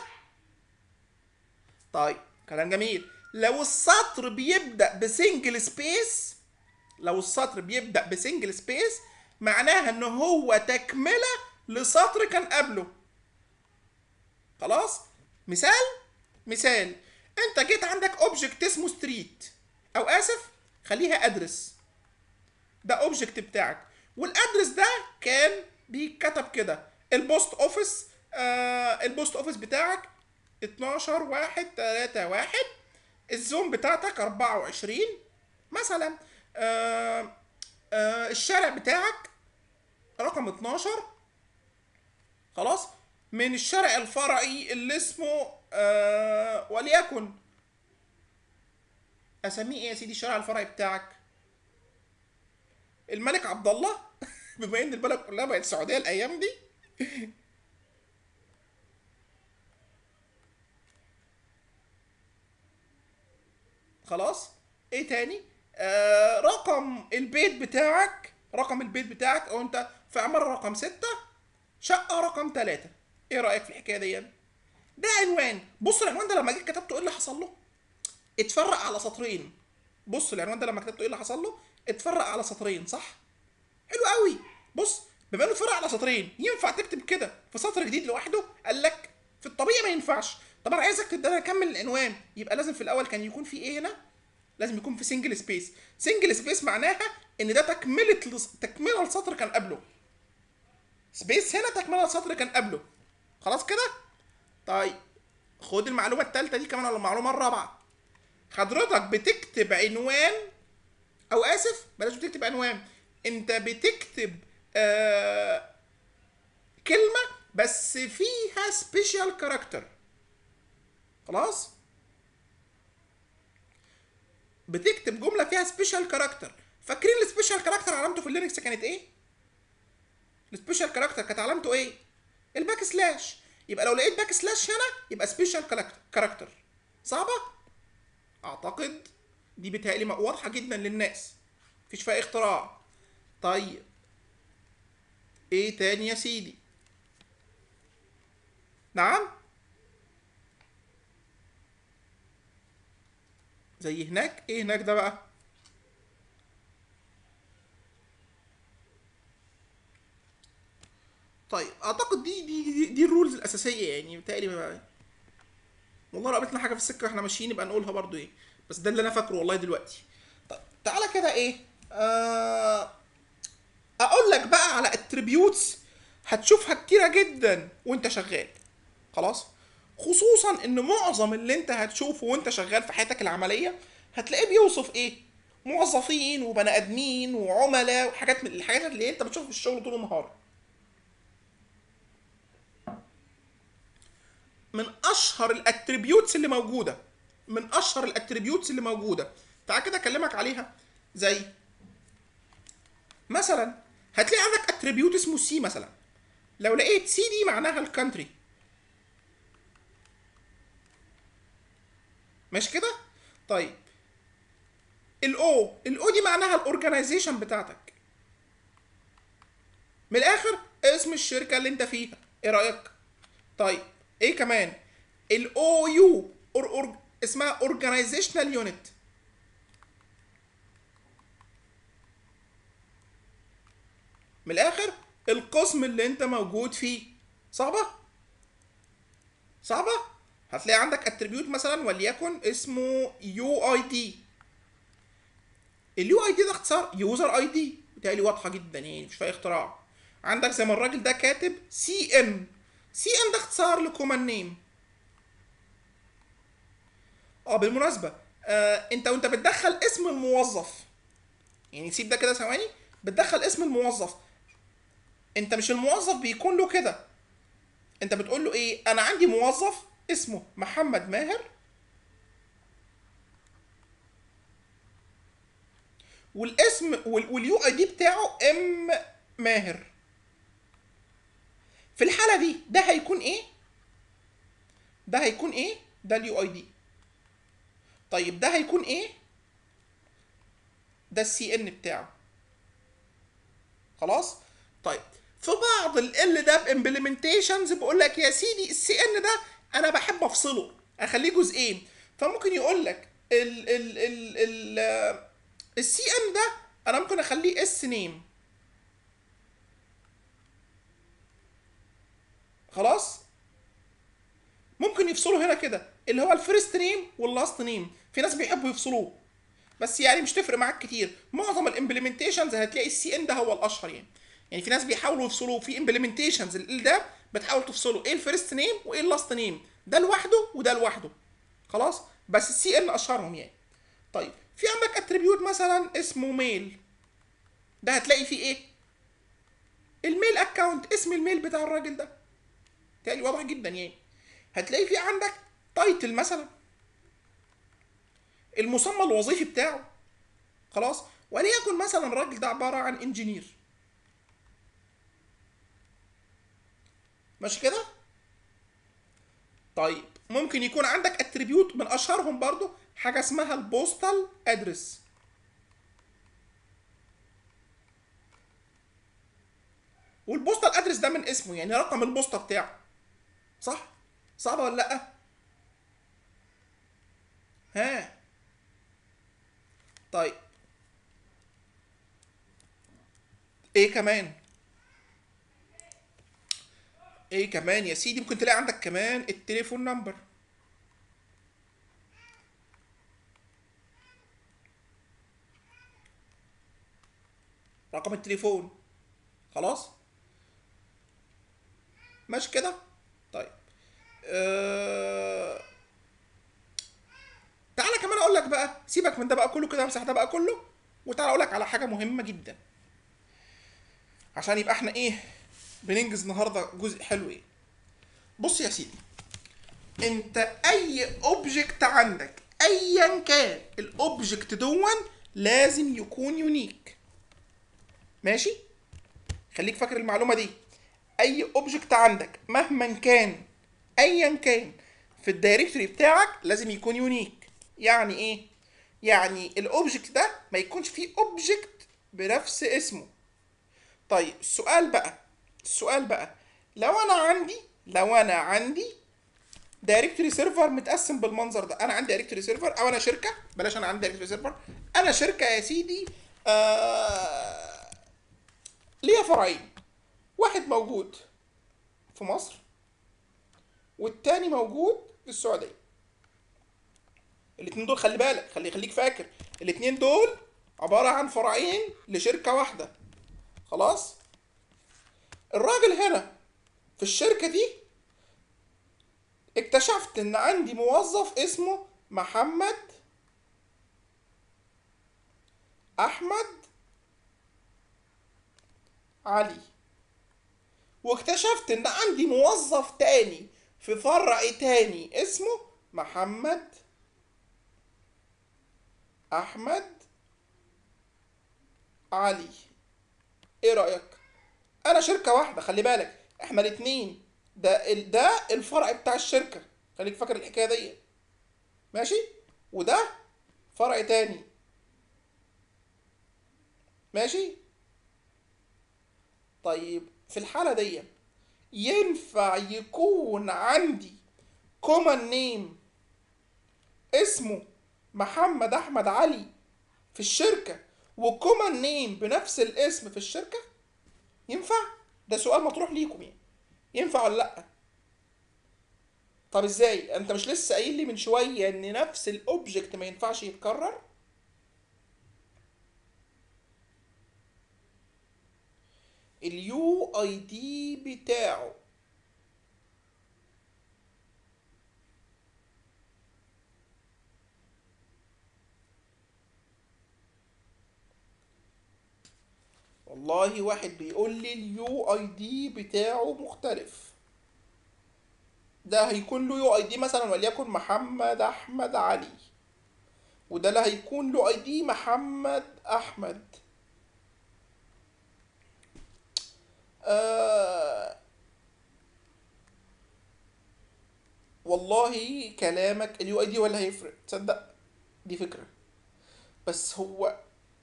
طيب كلام جميل لو السطر بيبدا بسنجل سبيس لو السطر بيبدا بسنجل سبيس معناها ان هو تكمله لسطر كان قبله خلاص مثال مثال انت جيت عندك اوبجكت اسمه ستريت او اسف خليها ادرس ده اوبجكت بتاعك والادرس ده كان بيتكتب كده البوست اوفيس آه البوست اوفيس بتاعك 12 1 3 1 الزوم بتاعتك 24 مثلا آه آه الشارع بتاعك رقم 12 خلاص من الشارع الفرعي اللي اسمه آه وليكن اسميه ايه يا سيدي الشارع الفرعي بتاعك الملك عبد الله بما ان البلد كلها بقت سعوديه الايام دي خلاص ايه تاني آه رقم البيت بتاعك رقم البيت بتاعك او انت في عمارة رقم ستة شقة رقم ثلاثة ايه رأيك في الحكاية دي ده عنوان بص العنوان ده لما جيت كتبته ايه اللي حصل له اتفرق على سطرين بص العنوان ده لما كتبته ايه اللي حصل له اتفرق على سطرين صح حلو قوي بص بما انه اتفرق على سطرين ينفع تكتب كده في سطر جديد لوحده قال لك في الطبيعي ما ينفعش طب انا عايزك تبدا اكمل العنوان يبقى لازم في الاول كان يكون في ايه هنا لازم يكون في سنجل سبيس سنجل سبيس معناها ان ده تكمله لص... تكمله السطر كان قبله سبيس هنا تكمله السطر كان قبله خلاص كده طيب خد المعلومه الثالثه دي كمان ولا المعلومه الرابعه حضرتك بتكتب عنوان او اسف بلاش بتكتب عنوان انت بتكتب آه كلمه بس فيها سبيشال كاركتر خلاص بتكتب جمله فيها سبيشال كاركتر فاكرين السبيشال كاركتر علامته في اللينكس كانت ايه السبيشال كاركتر كانت علامته ايه الباك سلاش يبقى لو لقيت باك سلاش هنا يبقى سبيشال كاركتر صعبه اعتقد دي بتهيألي واضحه جدا للناس مفيش فيها اختراع طيب ايه تاني يا سيدي نعم زي هناك ايه هناك ده بقى طيب اعتقد دي دي دي, دي الرولز الاساسيه يعني بتهيألي ما والله لو قابلتنا حاجه في السكه واحنا ماشيين يبقى نقولها برضو ايه بس ده اللي انا فاكره والله دلوقتي طيب تعالى كده ايه آه اقول لك بقى على اتريبيوتس هتشوفها كتيره جدا وانت شغال خلاص خصوصا ان معظم اللي انت هتشوفه وانت شغال في حياتك العمليه هتلاقيه بيوصف ايه موظفين وبني ادمين وعملاء وحاجات من الحاجات اللي انت بتشوفها في الشغل طول النهار من اشهر الاتريبيوتس اللي موجوده من اشهر الاتريبيوتس اللي موجوده تعال كده اكلمك عليها زي مثلا هتلاقي عندك اتريبيوت اسمه سي مثلا لو لقيت سي دي معناها الكانتري مش كده طيب الاو الاو دي معناها الاورجنايزيشن بتاعتك من الاخر اسم الشركه اللي انت فيها ايه رايك طيب ايه كمان الاو يو اور اور اسمها اورجنايزيشنال يونت من الاخر القسم اللي انت موجود فيه صعبه صعبه هتلاقي عندك اتريبيوت مثلا وليكن اسمه يو اي دي اليو اي دي ده اختصار يوزر اي دي بتهيألي واضحه جدا يعني مش فيها اختراع عندك زي ما الراجل ده كاتب سي ام سي ام ده اختصار لكومان نيم اه بالمناسبه آه انت وانت بتدخل اسم الموظف يعني سيب ده كده ثواني بتدخل اسم الموظف انت مش الموظف بيكون له كده انت بتقول له ايه انا عندي موظف اسمه محمد ماهر والاسم واليو اي دي بتاعه ام ماهر في الحالة دي ده هيكون ايه؟ ده هيكون ايه؟ ده اليو اي دي طيب ده هيكون ايه؟ ده السي ان بتاعه خلاص؟ طيب في بعض ال ده امبلمنتيشنز بيقول لك يا سيدي السي ان ده انا بحب افصله اخليه جزئين فممكن يقول لك ال ال ال ال السي ان ده انا ممكن اخليه اس نيم خلاص ممكن يفصلوا هنا كده اللي هو الفيرست نيم واللاست نيم في ناس بيحبوا يفصلوه بس يعني مش تفرق معاك كتير معظم الامبلمنتيشنز هتلاقي السي ان ده هو الاشهر يعني يعني في ناس بيحاولوا يفصلوه في امبلمنتيشنز ال ده بتحاول تفصله ايه الفيرست نيم وايه اللاست نيم ده لوحده وده لوحده خلاص بس السي ان اشهرهم يعني طيب في عندك اتريبيوت مثلا اسمه ميل ده هتلاقي فيه ايه الميل اكونت اسم الميل بتاع الراجل ده تاني واضح جدا يعني هتلاقي في عندك تايتل مثلا المسمى الوظيفي بتاعه خلاص وليكن مثلا الراجل ده عباره عن انجينير ماشي كده طيب ممكن يكون عندك اتريبيوت من اشهرهم برضو حاجه اسمها البوستال ادرس والبوستال ادرس ده من اسمه يعني رقم البوسطه بتاعه صح صعبه ولا لا ها طيب ايه كمان ايه كمان يا سيدي ممكن تلاقي عندك كمان التليفون نمبر رقم التليفون خلاص ماشي كده طيب أه... تعالى كمان اقول لك بقى سيبك من ده بقى كله كده امسح ده بقى كله وتعالى اقول لك على حاجه مهمه جدا عشان يبقى احنا ايه بننجز النهارده جزء حلو ايه بص يا سيدي انت اي اوبجكت عندك ايا كان الاوبجكت دون لازم يكون يونيك ماشي خليك فاكر المعلومه دي اي اوبجكت عندك مهما كان ايا كان في الدايركتوري بتاعك لازم يكون يونيك يعني ايه يعني الاوبجكت ده ما يكونش فيه اوبجكت بنفس اسمه طيب السؤال بقى السؤال بقى لو انا عندي لو انا عندي دايركتوري سيرفر متقسم بالمنظر ده انا عندي دايركتوري سيرفر او انا شركه بلاش انا عندي دايركتوري سيرفر انا شركه يا سيدي آه... ليا فرعين واحد موجود في مصر والتاني موجود في السعوديه الاتنين دول خلي بالك خلي خليك فاكر الاتنين دول عباره عن فرعين لشركه واحده خلاص الراجل هنا في الشركه دي اكتشفت ان عندي موظف اسمه محمد احمد علي واكتشفت ان عندي موظف تاني في فرع تاني اسمه محمد احمد علي ايه رايك انا شركه واحده خلي بالك احنا الاتنين ده ال- ده الفرع بتاع الشركه خليك فاكر الحكايه دي ماشي وده فرع تاني ماشي طيب في الحاله دي ينفع يكون عندي كومن نيم اسمه محمد احمد علي في الشركه وكومن نيم بنفس الاسم في الشركه ينفع ده سؤال مطروح ليكم يعني ينفع ولا لا طب ازاي انت مش لسه قايل لي من شويه ان نفس الاوبجكت ما ينفعش يتكرر اليو اي دي بتاعه والله واحد بيقول لي اليو اي دي بتاعه مختلف ده هيكون له يو اي دي مثلا وليكن محمد احمد علي وده اللي هيكون له اي دي محمد احمد آه والله كلامك اليو اي دي ولا هيفرق تصدق دي فكرة بس هو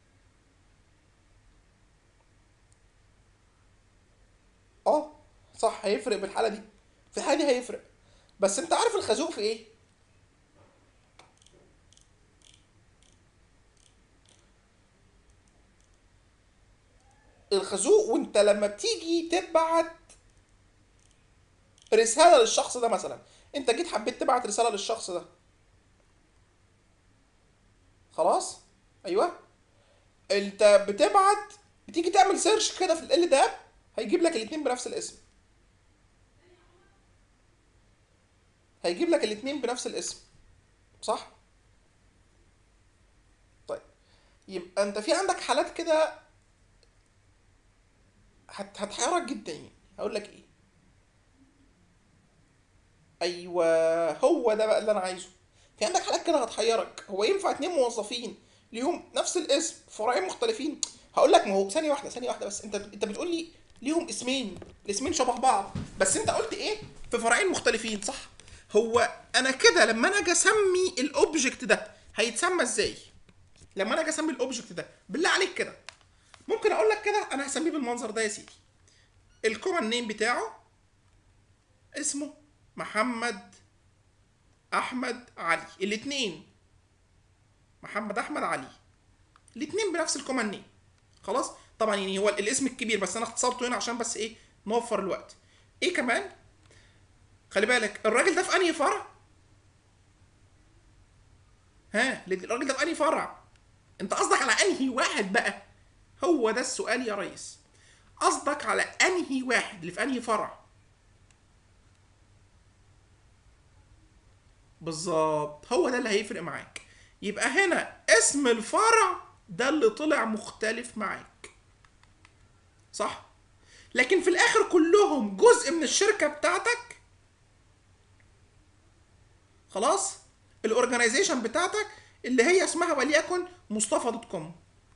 اه صح هيفرق بالحالة دي في الحالة دي هيفرق بس انت عارف الخازوق في ايه الخازوق وانت لما بتيجي تبعت رسالة للشخص ده مثلا انت جيت حبيت تبعت رسالة للشخص ده خلاص ايوه انت بتبعت بتيجي تعمل سيرش كده في ال ده هيجيب لك الاتنين بنفس الاسم هيجيب لك الاتنين بنفس الاسم صح طيب يبقى انت في عندك حالات كده هت... هتحيرك جدا يعني هقول لك ايه ايوه هو ده بقى اللي انا عايزه في عندك حالات كده هتحيرك هو ينفع اتنين موظفين ليهم نفس الاسم فرعين مختلفين هقول لك ما هو ثانيه واحده ثانيه واحده بس انت انت بتقول لي ليهم اسمين الاسمين شبه بعض بس انت قلت ايه في فرعين مختلفين صح هو انا كده لما انا اجي اسمي الاوبجكت ده هيتسمى ازاي لما انا اجي اسمي الاوبجكت ده بالله عليك كده ممكن اقول لك كده انا هسميه بالمنظر ده يا سيدي الكومن نيم بتاعه اسمه محمد احمد علي الاثنين محمد احمد علي الاثنين بنفس الكومن نيم خلاص طبعا يعني هو الاسم الكبير بس انا اختصرته هنا عشان بس ايه نوفر الوقت ايه كمان خلي بالك الراجل ده في انهي فرع ها الراجل ده في انهي فرع انت قصدك على انهي واحد بقى هو ده السؤال يا ريس قصدك على انهي واحد اللي في انهي فرع بالظبط هو ده اللي هيفرق معاك يبقى هنا اسم الفرع ده اللي طلع مختلف معاك صح لكن في الاخر كلهم جزء من الشركه بتاعتك خلاص الاورجنايزيشن بتاعتك اللي هي اسمها وليكن مصطفى دوت كوم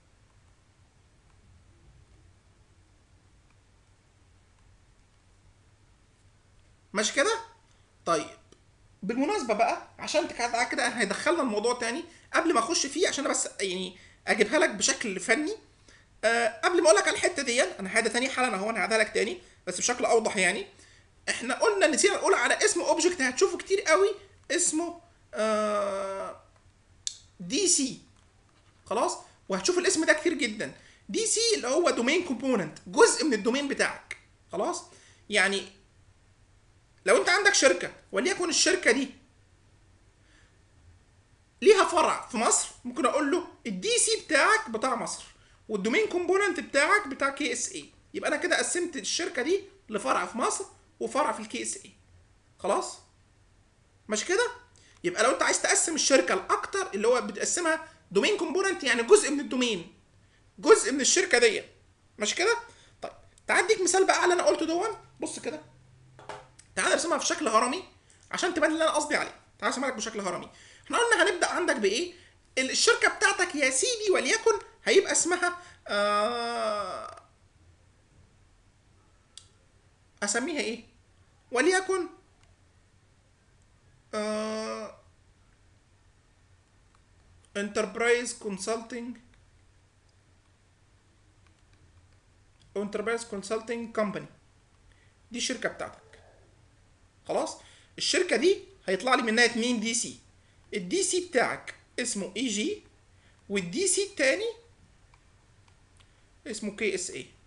ماشي كده طيب بالمناسبه بقى عشان كده كده هيدخلنا الموضوع تاني قبل ما اخش فيه عشان بس يعني اجيبها لك بشكل فني أه قبل ما اقول لك على الحته دي انا هعيدها تاني حالا اهو انا هعيدها لك تاني بس بشكل اوضح يعني احنا قلنا نسينا نقول على اسم اوبجكت هتشوفه كتير قوي اسمه آه دي سي خلاص وهتشوف الاسم ده كتير جدا دي سي اللي هو دومين كومبوننت جزء من الدومين بتاعك خلاص يعني لو انت عندك شركه وليكن الشركه دي ليها فرع في مصر ممكن اقول له الدي سي بتاعك بتاع مصر والدومين كومبوننت بتاعك بتاع كي اس اي يبقى انا كده قسمت الشركه دي لفرع في مصر وفرع في الكي اس اي خلاص مش كده يبقى لو انت عايز تقسم الشركه لاكتر اللي هو بتقسمها دومين كومبوننت يعني جزء من الدومين جزء من الشركه دي مش كده طيب تعال اديك مثال بقى على اللي انا قلته دون بص كده تعال ارسمها في شكل هرمي عشان تبان اللي انا قصدي عليه تعال ارسمها لك بشكل هرمي احنا قلنا هنبدا عندك بايه الشركه بتاعتك يا سيدي وليكن هيبقى اسمها آه اسميها ايه وليكن آه انتربرايز كونسلتنج او انتربرايز كونسلتنج كومباني دي الشركه بتاعتك خلاص الشركه دي هيطلع لي منها اتنين دي سي الدي سي بتاعك اسمه اي جي والدي سي التاني اسمه كي اس اي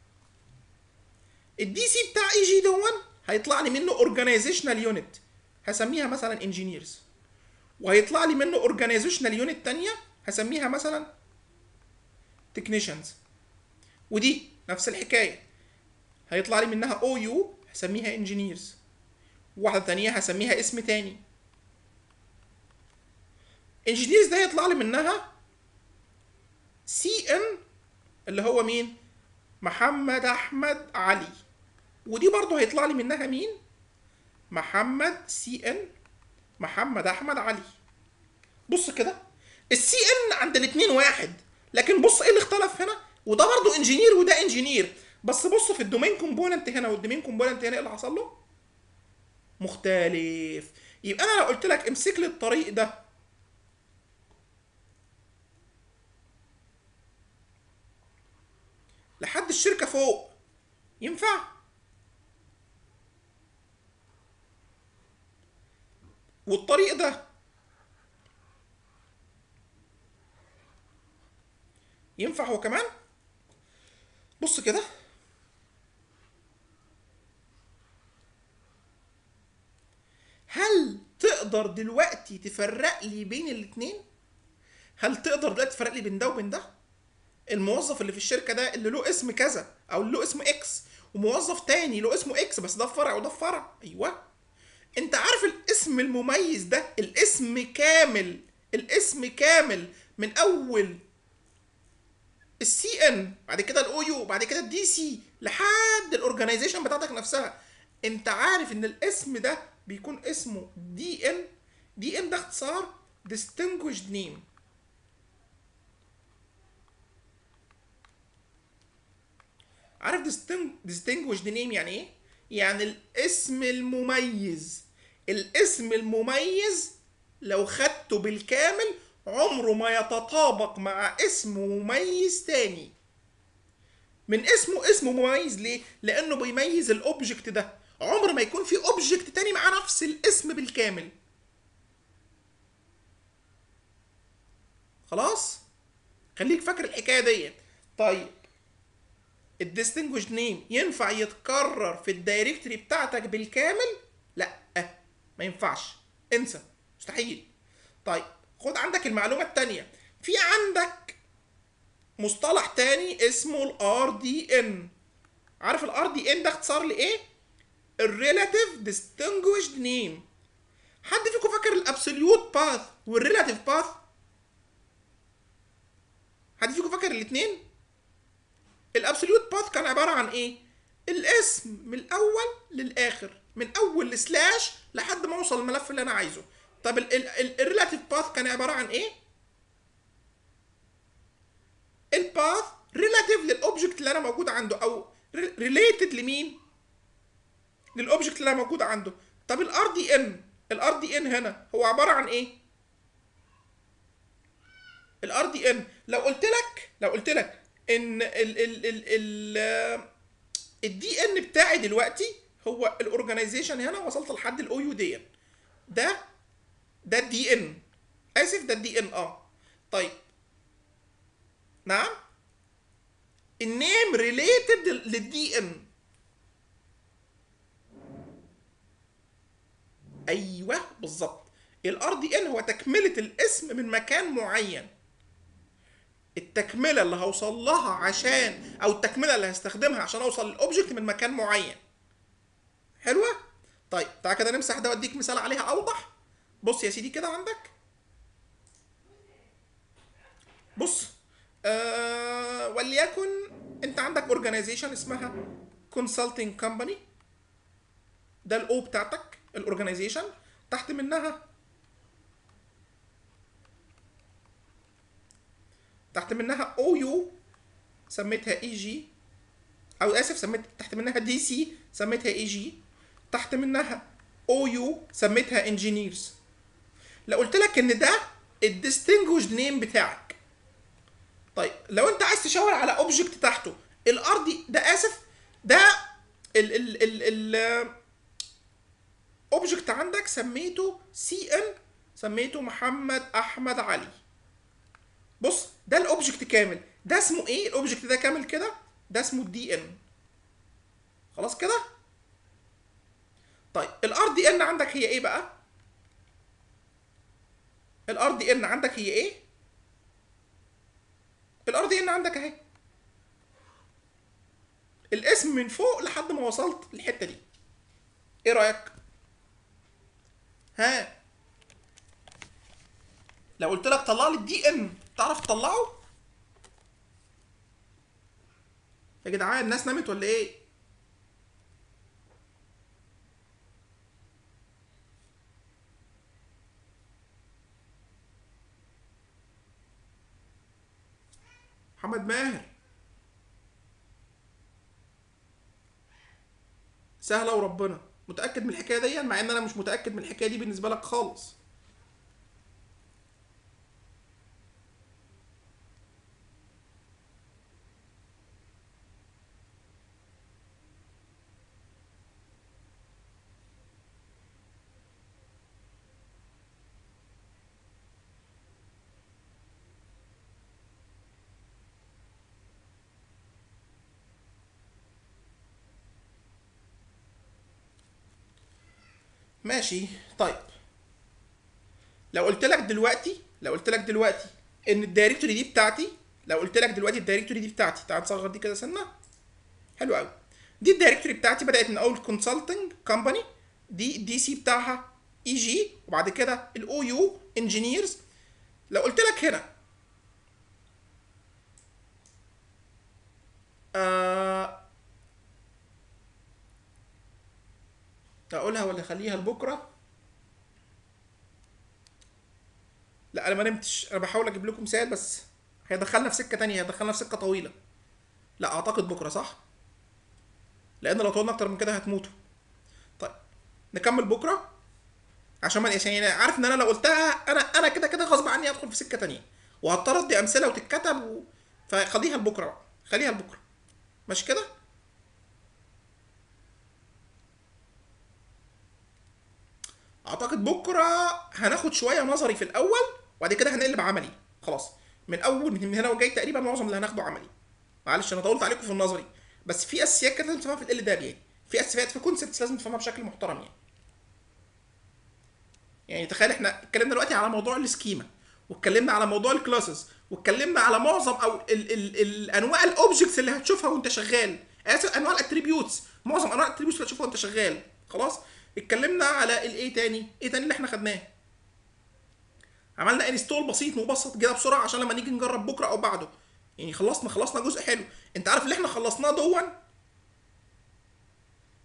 الدي سي بتاع اي جي دون هيطلع لي منه اورجانيزيشنال يونت هسميها مثلا انجينيرز وهيطلع لي منه اورجانيزيشنال يونت تانية هسميها مثلا تكنيشنز ودي نفس الحكايه هيطلع لي منها او يو هسميها انجينيرز واحده تانية هسميها اسم تاني انجينيرز ده يطلع لي منها سي ان اللي هو مين محمد احمد علي ودي برضه هيطلع لي منها مين محمد سي ان محمد احمد علي بص كده السي ان عند الاتنين واحد لكن بص ايه اللي اختلف هنا وده برضه انجينير وده انجينير بس بص في الدومين كومبوننت هنا والدومين كومبوننت هنا ايه اللي حصل له مختلف يبقى انا لو قلت لك امسك لي الطريق ده لحد الشركه فوق ينفع والطريق ده ينفع هو كمان بص كده هل تقدر دلوقتي تفرق لي بين الاتنين هل تقدر دلوقتي تفرق لي بين ده وبين ده الموظف اللي في الشركه ده اللي له اسم كذا او اللي له اسم اكس وموظف تاني له اسمه اكس بس ده في فرع وده في فرع ايوه انت عارف الاسم المميز ده الاسم كامل الاسم كامل من اول السي ان بعد كده الاو يو بعد كده الدي سي لحد الاورجنايزيشن بتاعتك نفسها انت عارف ان الاسم ده بيكون اسمه دي ان دي ان ده اختصار distinguished name عارف distinguished name يعني ايه يعني الاسم المميز الاسم المميز لو خدته بالكامل عمره ما يتطابق مع اسم مميز تاني من اسمه اسمه مميز ليه لانه بيميز الاوبجكت ده عمر ما يكون في اوبجكت تاني مع نفس الاسم بالكامل خلاص خليك فاكر الحكايه دي طيب الديستنجوش نيم ينفع يتكرر في الدايركتوري بتاعتك بالكامل لا ما ينفعش انسى مستحيل طيب خد عندك المعلومه التانية في عندك مصطلح تاني اسمه الار دي ان عارف الار دي ان ده اختصار لايه الريلاتيف distinguished نيم حد فيكم فاكر الابسوليوت باث والريلاتيف باث حد فيكم فاكر الاثنين الابسوليوت باث كان عباره عن ايه الاسم من الاول للاخر من اول السلاش لحد ما اوصل الملف اللي انا عايزه طب الريلاتيف باث كان عباره عن ايه الباث ريلاتيف للاوبجكت اللي انا موجود عنده او ريليتد لمين للاوبجكت اللي انا موجود عنده طب الار دي ان الار دي ان هنا هو عباره عن ايه الار دي ان لو قلت لك لو قلت لك ان ال ال ال ال الدي ان بتاعي دلوقتي هو الاورجنايزيشن هنا وصلت لحد الاو يو دي ان ده ده الدي ان اسف ده الدي ان اه طيب نعم النيم ريليتد للدي ان ايوه بالظبط الار دي ان هو تكمله الاسم من مكان معين التكمله اللي هوصل لها عشان او التكمله اللي هستخدمها عشان اوصل للاوبجكت من مكان معين حلوه طيب تعالى كده نمسح ده واديك مثال عليها اوضح بص يا سيدي كده عندك بص آه وليكن انت عندك اورجانيزيشن اسمها كونسلتنج كومباني ده الاو بتاعتك الاورجانيزيشن تحت منها تحت منها او يو سميتها اي جي او اسف سميت تحت منها دي سي سميتها اي جي تحت منها او يو سميتها انجينيرز لو قلت لك ان ده الديستنجوش نيم بتاعك طيب لو انت عايز تشاور على اوبجكت تحته الارضي ده اسف ده ال ال ال ال اوبجكت عندك سميته سي ان سميته محمد احمد علي بص ده الاوبجكت كامل ده اسمه ايه الاوبجكت ده كامل كده ده اسمه الدي ان خلاص كده طيب الار دي ان عندك هي ايه بقى الار دي ان عندك هي ايه الار دي ان عندك اهي الاسم من فوق لحد ما وصلت الحته دي ايه رايك ها لو قلت لك طلع لي الدي ان تعرف تطلعه يا جدعان الناس نامت ولا ايه محمد ماهر سهله وربنا متاكد من الحكايه دي مع ان انا مش متاكد من الحكايه دي بالنسبه لك خالص ماشي طيب لو قلت لك دلوقتي لو قلت لك دلوقتي ان الدايركتوري دي بتاعتي لو قلت لك دلوقتي الدايركتوري دي بتاعتي تعال نصغر دي كده سنه حلو قوي دي الدايركتوري بتاعتي بدات من اول كونسلتنج كومباني دي الدي سي بتاعها اي جي وبعد كده الاو يو انجينيرز لو قلت لك هنا آه اقولها ولا اخليها لبكره لا انا ما نمتش انا بحاول اجيب لكم مثال بس هيدخلنا في سكه تانية هيدخلنا في سكه طويله لا اعتقد بكره صح لان لو طولنا اكتر من كده هتموتوا طيب نكمل بكره عشان ما يعني عارف ان انا لو قلتها انا انا كده كده غصب عني هدخل في سكه تانية وهضطر ادي امثله وتتكتب و... فخليها لبكره بقى خليها لبكره ماشي كده اعتقد بكره هناخد شويه نظري في الاول وبعد كده هنقلب عملي خلاص من اول من هنا وجاي تقريبا معظم اللي هناخده عملي معلش انا طولت عليكم في النظري بس في اساسيات كده لازم تفهمها في ال داب يعني في اساسيات في كونسبتس لازم تفهمها بشكل محترم يعني يعني تخيل احنا اتكلمنا دلوقتي على موضوع السكيما واتكلمنا على موضوع الكلاسز واتكلمنا على معظم او ال ال ال انواع الاوبجكتس اللي هتشوفها وانت شغال اسف انواع الاتريبيوتس معظم انواع الاتريبيوتس اللي هتشوفها وانت شغال خلاص اتكلمنا على الايه تاني ايه تاني اللي احنا خدناه عملنا انستول بسيط مبسط كده بسرعه عشان لما نيجي نجرب بكره او بعده يعني خلصنا خلصنا جزء حلو انت عارف اللي احنا خلصناه دون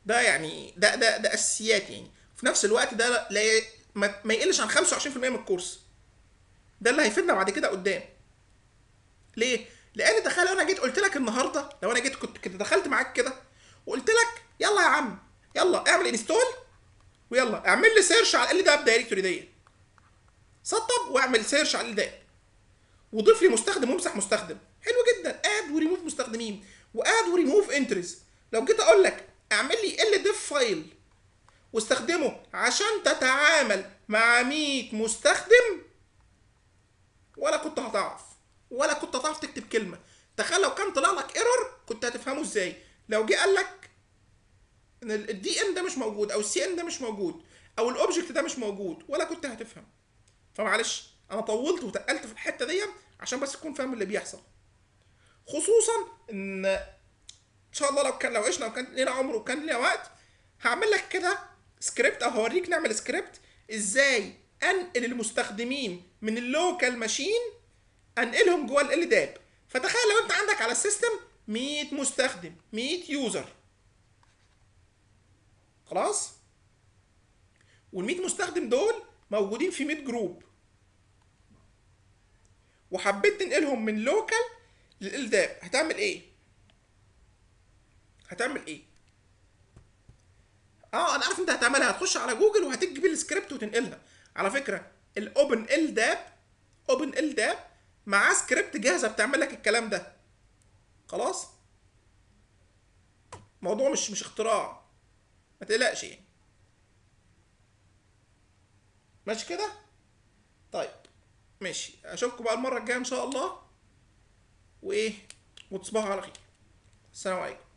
ده يعني ده ده ده اساسيات يعني في نفس الوقت ده لا ي- ما, ما يقلش عن 25% من الكورس ده اللي هيفيدنا بعد كده قدام ليه لان تخيل لو انا جيت قلت لك النهارده لو انا جيت كنت كنت دخلت معاك كده وقلت لك يلا يا عم يلا اعمل انستول ويلا اعمل لي سيرش على ال داب دايركتوري دي سطب واعمل سيرش على ال داب وضيف لي مستخدم وامسح مستخدم حلو جدا اد وريموف مستخدمين واد وريموف انتريز لو جيت اقول لك اعمل لي ال ديف فايل واستخدمه عشان تتعامل مع 100 مستخدم ولا كنت هتعرف ولا كنت هتعرف تكتب كلمه تخيل لو كان طلع لك ايرور كنت هتفهمه ازاي لو جه قال لك ان الدي ان ده مش موجود او السي ان ده مش موجود او الاوبجكت ده مش موجود ولا كنت هتفهم فمعلش انا طولت وتقلت في الحته دي عشان بس تكون فاهم اللي بيحصل خصوصا ان ان شاء الله لو كان لو عشنا وكان لنا عمر وكان لنا وقت هعمل لك كده سكريبت او هوريك نعمل سكريبت ازاي انقل المستخدمين من اللوكال ماشين انقلهم جوه ال داب فتخيل لو انت عندك على السيستم 100 مستخدم 100 يوزر خلاص وال 100 مستخدم دول موجودين في 100 جروب وحبيت تنقلهم من لوكال للداب هتعمل ايه هتعمل ايه اه انا عارف انت هتعملها هتخش على جوجل وهتكتب السكريبت وتنقلها على فكره الاوبن ال داب اوبن ال داب معاه سكريبت جاهزه بتعمل لك الكلام ده خلاص موضوع مش مش اختراع ما تقلقش يعني ماشي كده طيب ماشي اشوفكم بقى المره الجايه ان شاء الله وايه وتصبحوا على خير السلام عليكم